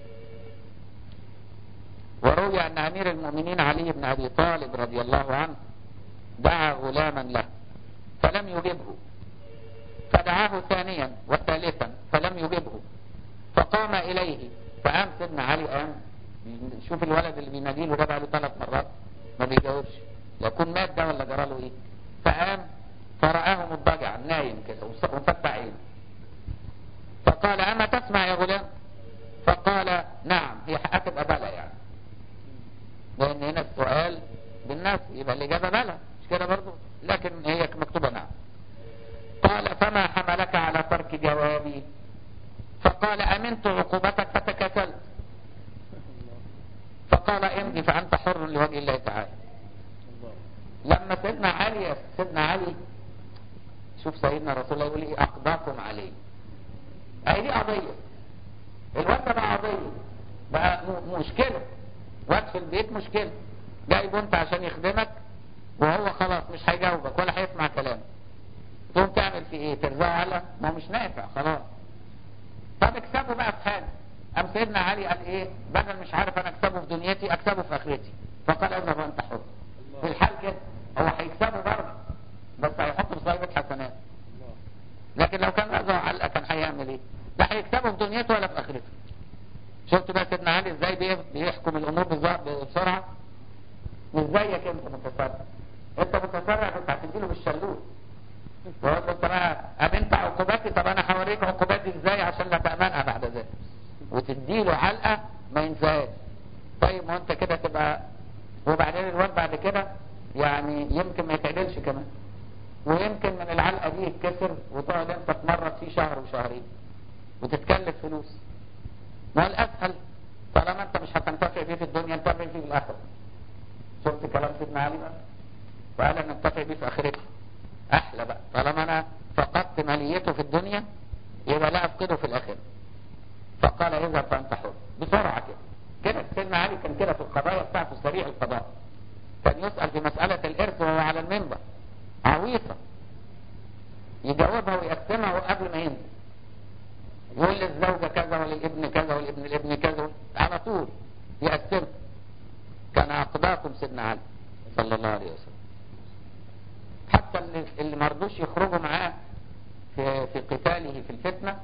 وروي أن أمير المؤمنين علي بن أبي طالب رضي الله عنه دعا غلاما له فلم يجبه فدعاه ثانيا وثالثا فلم يجبه فقام إليه فقام سيدنا علي قام شوف الولد اللي بيناديله ده بقى له ثلاث مرات ما بيجاوبش يكون مات ده ولا جرى له ايه فقام فرآه مضطجعا نايم كده وفتح عينه فقال أما تسمع يا غلام فقال نعم هي هتبقى بلا يعني لأن هنا السؤال بالناس يبقى الإجابة بلا مش كده برضه لكن هي مكتوبة نعم قال فما حملك على ترك جوابي فقال أمنت عقوبتك فتكسلت فقال امضي فأنت حر لوجه الله تعالى لما سيدنا علي سيدنا علي شوف سيدنا رسول الله يقول ايه أقضاكم عليه اهي دي قضية الواد ده بقى قضية بقى مشكلة واد في البيت مشكلة جايبه انت عشان يخدمك وهو خلاص مش هيجاوبك ولا هيسمع كلامك تقوم تعمل في ايه ترزعه على ما هو مش نافع خلاص طب اكسبه بقى في حاجة قام سيدنا علي قال ايه بدل مش عارف انا اكسبه في دنيتي اكسبه في اخرتي فقال اذهب وانت حر في الحال كده هو هيكسبه برضه بس هيحطه في صاحبة حسنات لكن لو كان رزعه علقة كان هيعمل ايه لا هيكسبه في دنيته ولا في اخرته شفت بقى سيدنا علي ازاي بيحكم الامور بسرعة مش زيك انت متسرع انت متسرع كنت هتديله بالشلوت وقال له انت بقى امنت عقوباتي طب انا هوريك عقوباتي ازاي عشان لا تامنها بعد ذلك وتديله علقه ما ينساهاش طيب ما انت كده تبقى وبعدين الواد بعد كده يعني يمكن ما يتعدلش كمان ويمكن من العلقه دي يتكسر وتقعد انت تمرض فيه شهر وشهرين وتتكلف فلوس ما الاسهل طالما انت مش هتنتفع بيه في الدنيا انتفع بيه في الاخره شفت كلام سيدنا علي بقى وقال انا انتفع بيه في اخرتي احلى بقى طالما انا فقدت ماليته في الدنيا يبقى لا افقده في الاخره فقال اذهب فانت حر بسرعه كده كده سيدنا علي كان كده في القضايا بتاعته سريع القضاء كان يسال في مساله الارث وهو على المنبر عويصه يجاوبها ويقسمها قبل ما ينزل يقول للزوجة كذا وللابن كذا والابن الابن كذا على طول يقسم كان أقضاكم سيدنا علي صلى الله عليه وسلم حتى اللي, اللي مرضوش يخرجوا معاه في, في قتاله في الفتنة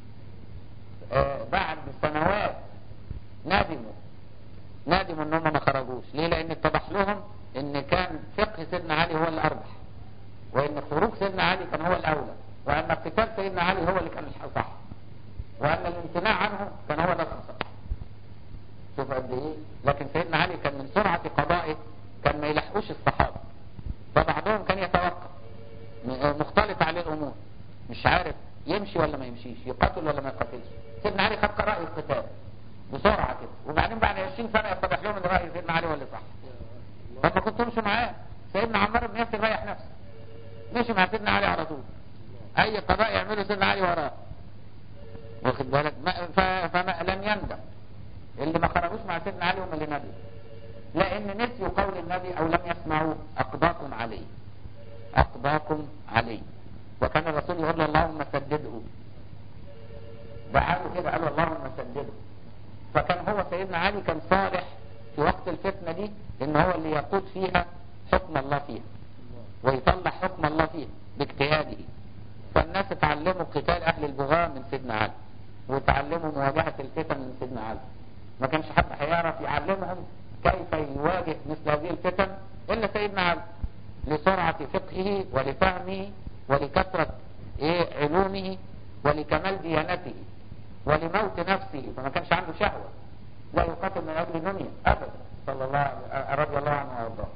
آه بعد سنوات ندموا ندموا ان هم ما خرجوش ليه لان اتضح لهم ان كان فقه سيدنا علي هو الاربح وان خروج سيدنا علي كان هو الاولى وان قتال سيدنا علي هو اللي كان الصح وأن الامتناع عنه كان هو ده الخطأ شوف قد ايه لكن سيدنا علي كان من سرعة قضائه كان ما يلحقوش الصحابة فبعضهم كان يتوقف مختلط عليه الأمور مش عارف يمشي ولا ما يمشيش يقاتل ولا ما يقاتلش سيدنا علي خد رأي القتال بسرعة كده وبعدين بعد 20 سنة يتضح لهم ان رأي سيدنا علي هو اللي صح فما كنتمش معاه سيدنا عمار بن ياسر ريح نفسه مشي مع سيدنا علي على طول اي قضاء يعمله سيدنا علي وراه واخد بالك فما لم يندم اللي ما خرجوش مع سيدنا علي هم اللي ندموا لان نسيوا قول النبي او لم يسمعوا اقضاكم عليه اقضاكم عليه وكان الرسول يقول له اللهم سدده دعاله كده قال اللهم سدده فكان هو سيدنا علي كان صالح في وقت الفتنة دي ان هو اللي يقود فيها حكم الله فيها ويطلع حكم الله فيه باجتهاده فالناس اتعلموا قتال اهل البغاة من سيدنا علي وتعلموا مواجهة الفتن من سيدنا علي ما كانش حد هيعرف يعلمهم كيف يواجه مثل هذه الفتن الا سيدنا علي لسرعة فقهه ولفهمه ولكثرة ايه علومه ولكمال ديانته ولموت نفسه فما كانش عنده شهوة لا يقاتل من اجل دنيا ابدا صلى الله عليه رضي الله عنه وارضاه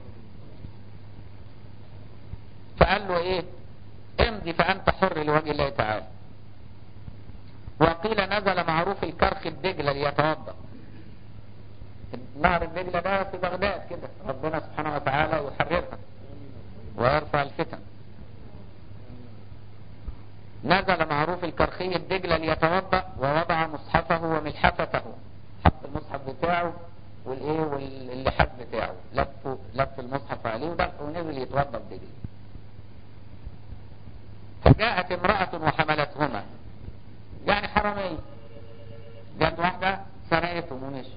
فقال له ايه امضي فانت حر لوجه الله تعالى وقيل نزل معروف الكرخ الدجلة ليتوضا نهر الدجلة ده في بغداد كده ربنا سبحانه وتعالى يحررها ويرفع الفتن نزل معروف الكرخي الدجلة ليتوضا ووضع مصحفه وملحفته حط المصحف بتاعه والايه واللحاف بتاعه لف لف المصحف عليه ودخل ونزل يتوضا بدجلة فجاءت امرأة وحملتهما يعني حرامية جت واحدة سرقتهم ومشي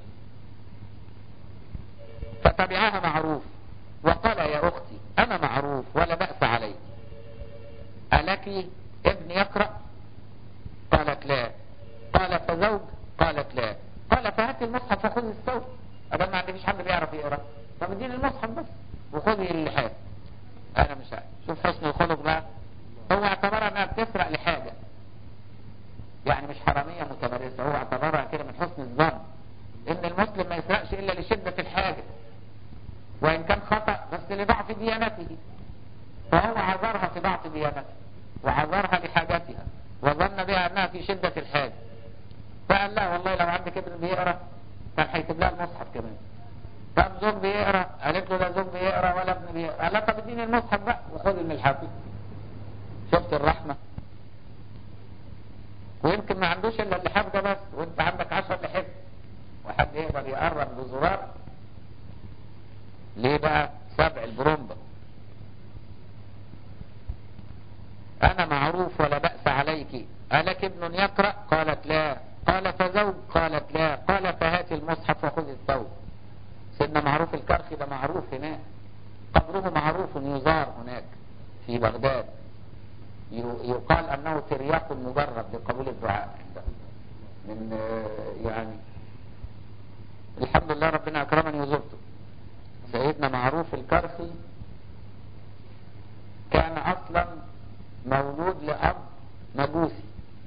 فتبعها معروف وقال يا أختي أنا معروف ولا بأس عليك ألك ابن يقرأ قالت لا قال فزوج قالت لا قال فهات المصحف فخذ الثوب أبدا ما عنديش حد بيعرف يقرأ طب اديني المصحف بس وخذي اللحاف أنا مش عارف شوف حسن الخلق بقى هو اعتبرها انها بتسرق لحاجة يعني مش حرامية متمرسة هو اعتبرها كده من حسن الظن ان المسلم ما يسرقش الا لشدة الحاجة وان كان خطأ بس لضعف ديانته فهو عذرها في ضعف ديانته وعذرها لحاجتها وظن بها انها في شدة الحاجة فقال لا والله لو عندك ابن بيقرأ كان هيكتب لها المصحف كمان طب زوج بيقرأ قالت له لا زوج بيقرأ ولا ابن بيقرأ قال لا طب اديني المصحف بقى وخذ الملحف شفت الرحمة ويمكن ما عندوش الا اللحاف ده بس وانت عندك عشر لحاف وحد يقدر يقرب بزرار ليه بقى سبع البرومبا انا معروف ولا بأس عليك ألك ابن يقرأ قالت لا قال فزوج قالت لا قال فهات المصحف وخذ الثوب سيدنا معروف الكرخي ده معروف هناك قبره معروف يزار هناك في بغداد يقال أنه ترياق مجرد لقبول الدعاء عنده من يعني الحمد لله ربنا أكرمني وزرته سيدنا معروف الكرخي كان أصلا مولود لأب مجوسي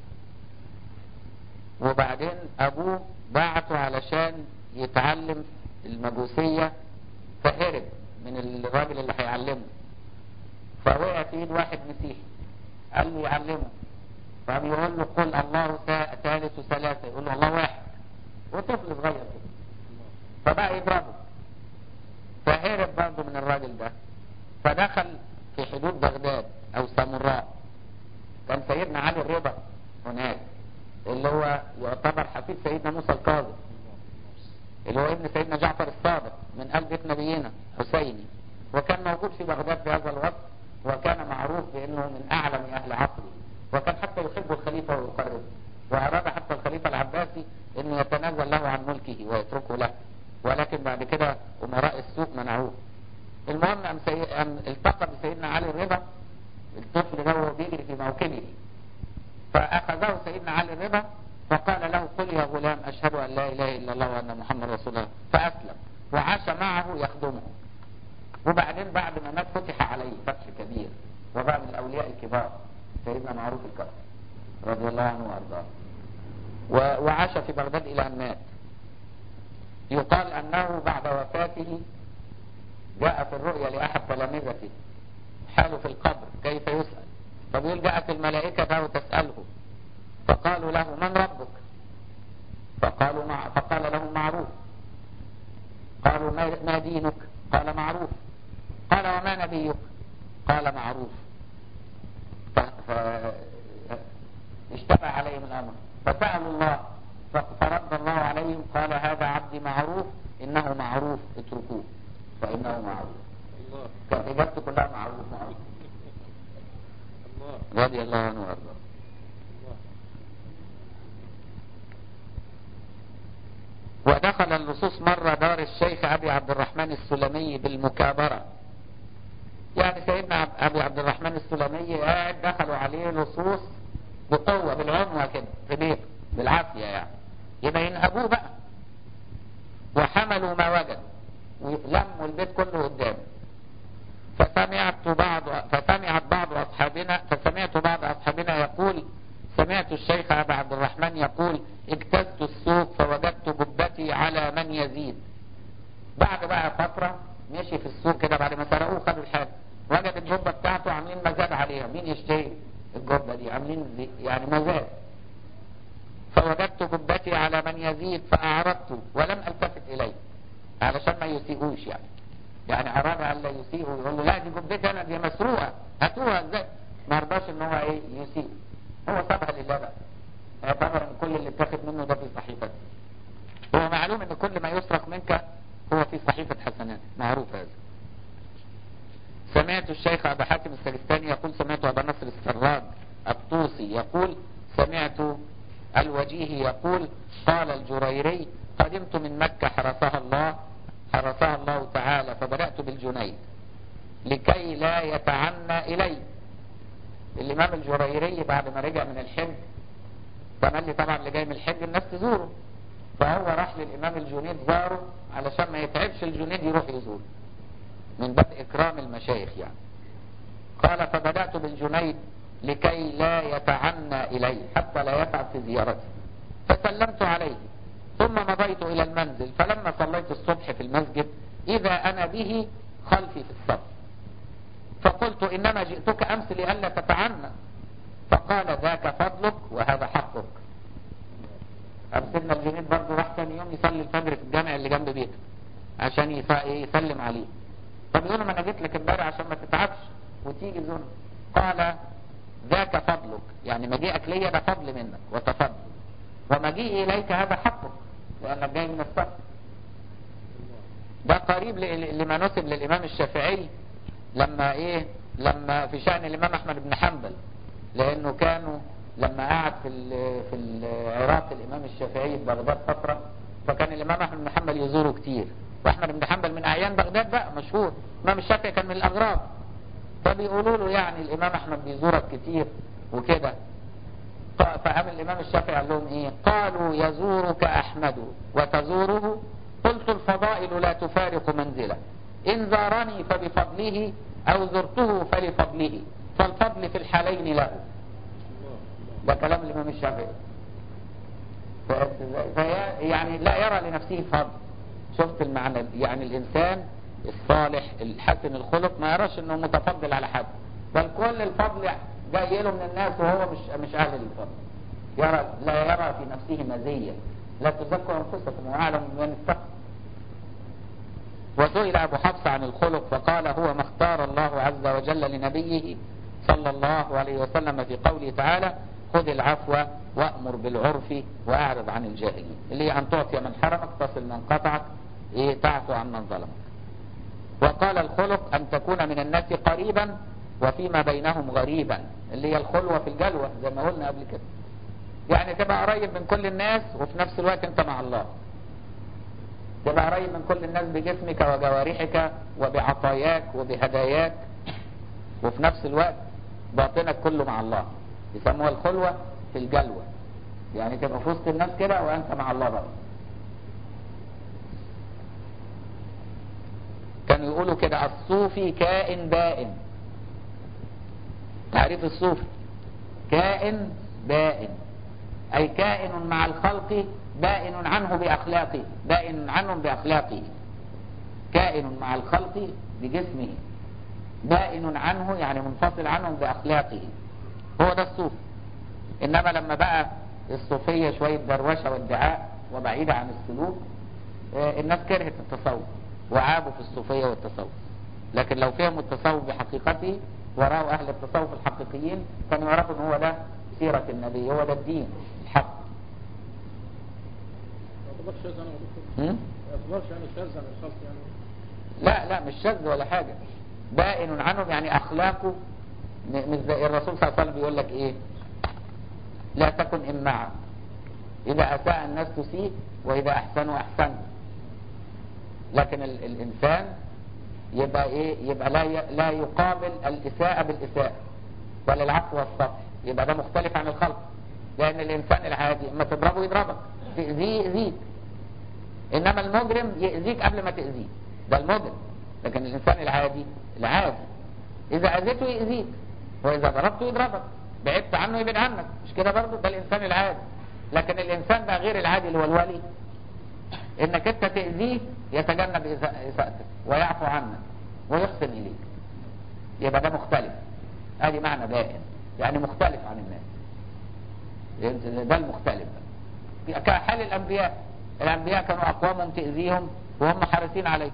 وبعدين أبوه بعته علشان يتعلم المجوسية فهرب من الراجل اللي هيعلمه فوقع في ايد واحد مسيحي قال له يعلمه فقام يقول له قل الله ثالث ثلاثة يقول له الله واحد وطفل صغير كده فبقى يضربه فهرب برضه من الراجل ده فدخل في حدود بغداد او سامراء كان سيدنا علي الرضا هناك اللي هو يعتبر حفيد سيدنا موسى الكاظم اللي هو ابن سيدنا جعفر الصادق من قلب بيت نبينا حسيني وكان موجود في بغداد في هذا الوقت وكان معروف بأنه من أعلم أهل عصره وكان حتى يحب الخليفة ويقربه وأراد حتى الخليفة العباسي أنه يتنازل له عن ملكه ويتركه له ولكن بعد كده أمراء السوق منعوه المهم أم, سي... أم التقى بسيدنا علي الرضا الطفل ده وهو بيجري في موكبه فأخذه سيدنا علي الرضا فقال له قل يا غلام أشهد أن لا إله إلا الله وأن محمد رسول الله فأسلم وعاش معه يخدمه وبعدين بعد ما مات فتح عليه فتح كبير وبقى من الأولياء الكبار سيدنا معروف الكرم رضي الله عنه وأرضاه وعاش في بغداد إلى أن مات يقال أنه بعد وفاته جاء في الرؤيا لأحد تلامذته حاله في القبر كيف يسأل فبيقول جاءت الملائكة له تسأله فقالوا له من ربك فقالوا مع فقال لهم معروف قالوا ما دينك قال معروف قال وما نبيك قال معروف فاشتبه عليهم الأمر فسألوا الله فرد الله عليهم قال هذا عبدي معروف إنه معروف اتركوه فإنه معروف كانت إجابته كلها معروف معروف رضي الله عنه وارضاه ودخل اللصوص مرة دار الشيخ أبي عبد الرحمن السلمي بالمكابرة يعني سيدنا عب- ابي عبد الرحمن السلمي قاعد دخلوا عليه لصوص بقوه بالعنوه كده في بيته بالعافيه يعني يبقى ينهبوه بقى وحملوا ما وجدوا ولموا البيت كله قدامه فسمعت بعض فسمعت بعض اصحابنا فسمعت بعض اصحابنا يقول سمعت الشيخ ابا عبد الرحمن يقول اجتزت السوق فوجدت جبتي على من يزيد بعد بقى فترة مشي في السوق كده بعد ما سرقوه خدوا الحاجة وجد الجبة بتاعته عاملين مزاد عليها مين يشتري الجبة دي عاملين زي يعني مزاد فوجدت جبتي على من يزيد فأعرضت ولم ألتفت إليه علشان ما يسيئوش يعني يعني أراد أن لا يسيئوا يقول له لا دي جبتي أنا دي مسروقة هاتوها ازاي ما رضاش إن هو إيه يسيء هو سابها لله بقى اعتبر إن كل اللي اتاخد منه ده في صحيفته هو معلوم ان كل ما يسرق منك هو في صحيفة حسنات معروف هذا سمعت الشيخ أبا حاتم السجستاني يقول سمعت أبا نصر السراج الطوسي يقول سمعت الوجيه يقول قال الجريري قدمت من مكة حرسها الله حرسها الله تعالى فبدأت بالجنيد لكي لا يتعنى إلي الإمام الجريري بعد ما رجع من الحج تملي طبعا اللي جاي من الحج الناس تزوره فهو راح للإمام الجنيد زاره علشان ما يتعبش الجنيد يروح يزوره من باب إكرام المشايخ يعني قال فبدأت بالجنيد لكي لا يتعنى إلي حتى لا يتعب في زيارتي فسلمت عليه ثم مضيت إلى المنزل فلما صليت الصبح في المسجد إذا أنا به خلفي في الصف فقلت إنما جئتك أمس لئلا تتعنى فقال ذاك فضلك وهذا حقك أرسلنا الجنيد برضه راح ثاني يوم يصلي الفجر في الجامع اللي جنب بيته عشان يس- يسلم عليه فبيقول له ما انا جيت لك امبارح عشان ما تتعبش وتيجي زون قال ذاك فضلك يعني مجيئك ليا ده فضل منك وتفضل ومجيئي اليك هذا حقك لانك جاي من السفر ده قريب ل- لما نسب للامام الشافعي لما ايه لما في شأن الامام احمد بن حنبل لانه كانوا لما قعد في ال- في العراق الامام الشافعي في بغداد فتره فكان الامام احمد بن حنبل يزوره كتير واحمد بن حنبل من اعيان بغداد بقى مشهور الامام الشافعي كان من الاغراب فبيقولوا له يعني الامام احمد بيزورك كتير وكده ف- فقام الامام الشافعي قال لهم ايه قالوا يزورك احمد وتزوره قلت الفضائل لا تفارق منزله ان زارني فبفضله او زرته فلفضله فالفضل في الحالين له ده كلام الامام الشافعي ف- ف- يعني لا يرى لنفسه فضل شفت المعنى يعني الانسان الصالح الحسن الخلق ما يراش انه متفضل على حد بل كل الفضل جاي له من الناس وهو مش مش اهل للفضل يرى لا يرى في نفسه مزيه لا تزكوا انفسكم واعلم من اتقى وسئل ابو حفص عن الخلق فقال هو ما اختار الله عز وجل لنبيه صلى الله عليه وسلم في قوله تعالى خذ العفو وامر بالعرف واعرض عن الجاهلين اللي هي ان تعطي من حرمك تصل من قطعك ايه تعفو عن من ظلمك وقال الخلق ان تكون من الناس قريبا وفيما بينهم غريبا اللي هي الخلوة في الجلوة زي ما قلنا قبل كده يعني تبقى قريب من كل الناس وفي نفس الوقت انت مع الله تبقى قريب من كل الناس بجسمك وجوارحك وبعطاياك وبهداياك وفي نفس الوقت باطنك كله مع الله يسموها الخلوة في الجلوة يعني تبقى في وسط الناس كده وانت مع الله بقى كانوا يقولوا كده الصوفي كائن بائن تعريف الصوفي كائن بائن أي كائن مع الخلق بائن عنه بأخلاقه بائن عنهم بأخلاقه كائن مع الخلق بجسمه بائن عنه يعني منفصل عنهم بأخلاقه هو ده الصوفي إنما لما بقى الصوفية شوية دروشة وادعاء وبعيدة عن السلوك آه، الناس كرهت التصوف وعابوا في الصوفية والتصوف لكن لو فهموا التصوف بحقيقته ورأوا أهل التصوف الحقيقيين كانوا يعرفوا إن هو ده سيرة النبي هو ده الدين الحق ما يعتبرش شاذ انا ودكتور هم؟ ما يعتبرش يعني شاذ عن الخلق يعني لا لا مش شاذ ولا حاجة بائن عنهم يعني أخلاقه م- مش زي الرسول صلى الله عليه وسلم بيقول لك إيه لا تكن إمعا إذا أساء الناس تسيء وإذا أحسنوا أحسنوا لكن ال الإنسان يبقى ايه يبقى لا ي... لا يقابل الاساءة بالاساءة ولا العفو والصفح يبقى ده مختلف عن الخلق لان الانسان العادي اما تضربه يضربك تأذيه يأذيك انما المجرم يأذيك قبل ما تأذيه ده المجرم لكن الانسان العادي العادي اذا اذيته يأذيك واذا ضربته يضربك بعدت عنه يبعد عنك مش كده برضه ده الانسان العادي لكن الانسان بقى غير العادي اللي هو الولي انك انت تأذيه يتجنب إساء- اساءتك ويعفو عنك ويحسن اليك يبقى ده مختلف ادي معنى بائن يعني مختلف عن الناس ده المختلف بقى. كحال الانبياء الانبياء كانوا اقوام تأذيهم وهم حريصين عليه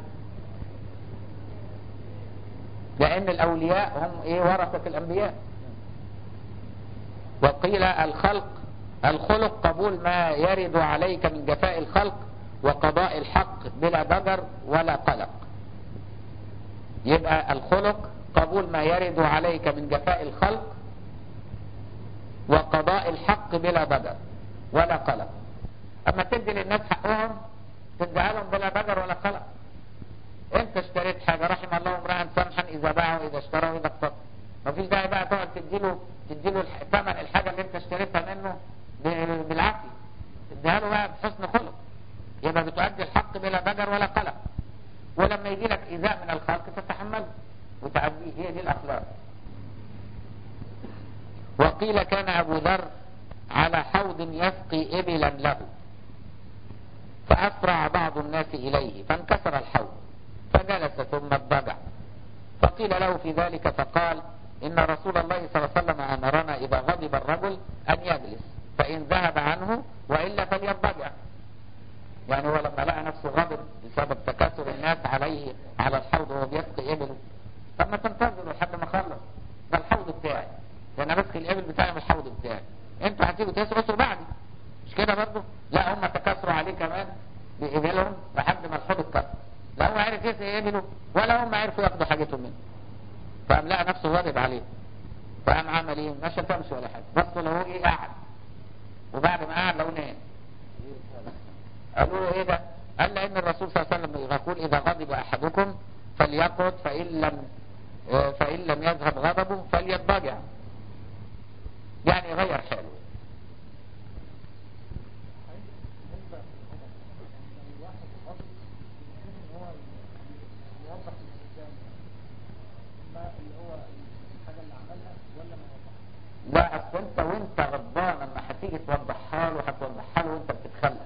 لان الاولياء هم ايه ورثة الانبياء وقيل الخلق الخلق قبول ما يرد عليك من جفاء الخلق وقضاء الحق بلا ضجر ولا قلق يبقى الخلق قبول ما يرد عليك من جفاء الخلق وقضاء الحق بلا ضجر ولا قلق اما تدي للناس حقهم تديها لهم بلا ضجر ولا قلق انت اشتريت حاجة رحم الله امرأ سمحا اذا باع واذا اشترى واذا اقتضى مفيش داعي بقى تقعد تديله تديله الح- ثمن الحاجة اللي انت اشتريتها منه ب- بالعافية تديها له بقى بحسن خلق يبقى بتؤدي الحق بلا ضجر ولا قلق ولما يجي لك ايذاء من الخلق تتحمله وتعديه هي دي الاخلاق وقيل كان ابو ذر على حوض يسقي ابلا له فاسرع بعض الناس اليه فانكسر الحوض فجلس ثم اضطجع فقيل له في ذلك فقال إن رسول الله صلى الله عليه وسلم أمرنا إذا غضب الرجل أن يجلس فإن ذهب عنه وإلا فليضطجع يعني هو لما لقى نفسه غضب بسبب تكاثر الناس عليه على الحوض وهو بيسقي إبله طب ما تنتظروا لحد ما اخلص ده الحوض بتاعي ده انا بسقي الإبل بتاعي من الحوض بتاعي انتوا هتيجوا تسقوا بعدي مش كده برضه لا هم تكاثروا عليه كمان بإبلهم لحد ما الحوض اتكسر لا هو عارف يسقي إبله ولا هم عرفوا ياخدوا حاجتهم منه فقام لقى نفسه غاضب عليه فقام عمل ايه ما شتمش ولا حاجه بس لو هو ايه قعد وبعد ما قعد لو نام قالوا له ايه ده قال لان الرسول صلى الله عليه وسلم يقول اذا غضب احدكم فليقعد فان لم آه، فان لم يذهب غضبه فليضطجع يعني يغير حاله لا اصل انت وانت غضبان لما هتيجي توضحها له هتوضحها له وانت بتتخلى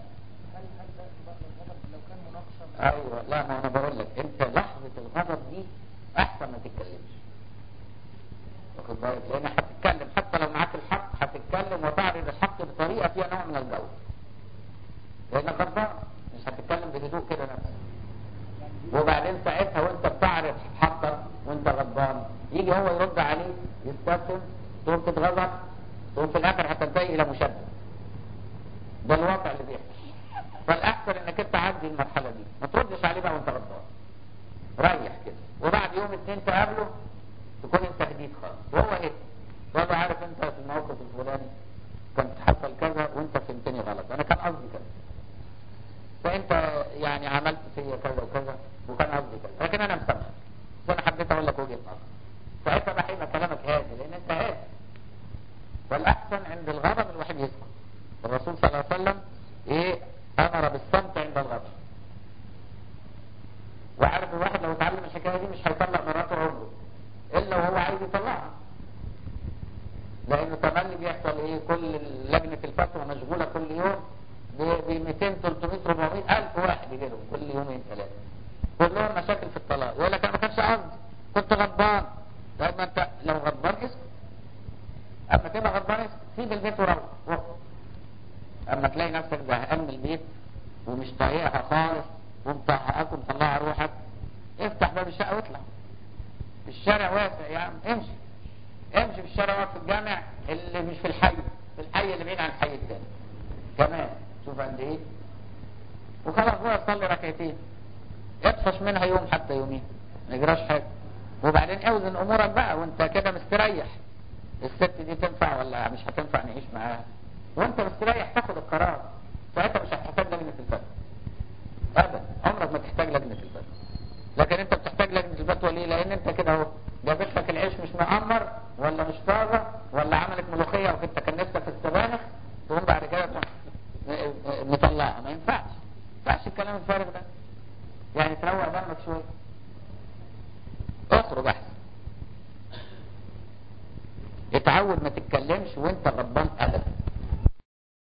ايوه لا ما انا بقول لك انت لحظه الغضب دي احسن ما تتكلمش واخد بالك لان هتتكلم حتى لو معاك الحق هتتكلم وتعرض الحق بطريقه فيها نوع من الجو لانك غضبان مش هتتكلم بهدوء كده نفسك وبعدين ساعتها وانت بتعرض حقك وانت غضبان يجي هو يرد عليك يستسلم تقوم تتغضب تقوم في الاخر هتنتهي الى مشدد ده الواقع اللي بيحصل فالاحسن انك انت عدي المرحله دي ما تردش عليه بقى وانت غضبان ريح كده وبعد يوم اتنين تقابله تكون انت هديت خالص وهو هدي وهو عارف انت في الموقف الفلاني كنت حصل كذا وانت فهمتني غلط انا كان قصدي كذا فانت يعني عملت فيا كذا وكذا وكان قصدي كذا لكن انا مسامحك بس انا حبيت اقول لك وجهه نظر ساعتها بقى هيبقى كلامك هادي لان انت هادي والاحسن عند الغضب الواحد يسكت الرسول صلى الله عليه وسلم ايه امر بالصمت عند الغضب وعارف الواحد لو اتعلم الحكايه دي مش هيطلق مراته عمره الا وهو عايز يطلقها لانه تملي بيحصل ايه كل لجنه الفتوى مشغوله كل يوم ب 200 300 400 الف واحد يجي لهم كل يومين ثلاثه كلهم مشاكل في الطلاق يقول لك انا ما كانش قصدي كنت غضبان طيب ما انت لو غضبان اسكت اما تبقى غضبان اسكت سيب البيت وروح روح. اما تلاقي نفسك زهقان من البيت ومش طايقها خالص ومطهقاك ومطلعها روحك افتح باب الشقه واطلع الشارع واسع يا عم امشي امشي في الشارع واقف في الجامع اللي مش في الحي في الحي اللي بعيد عن الحي التاني كمان شوف قد ايه وخلاص روح صلي ركعتين اطفش منها يوم حتى يومين ما يجراش حاجه وبعدين اوزن امورك بقى وانت كده مستريح الست دي تنفع ولا مش هتنفع نعيش معاها وانت مستريح تاخد القرار ساعتها مش هتحتاج لجنه الفتوى ابدا عمرك ما تحتاج لجنه الفتوى لكن انت بتحتاج لجنه ليه لان انت كده اهو جابت لك العيش مش مقمر ولا مش طازه ولا عملت ملوخيه وكنت كان نفسك في السبانخ تقوم بعد كده تروح مطلعها ما ينفعش ما ينفعش الكلام الفارغ ده يعني تروق دمك شويه اخرج احسن اتعود ما تتكلمش وانت غضبان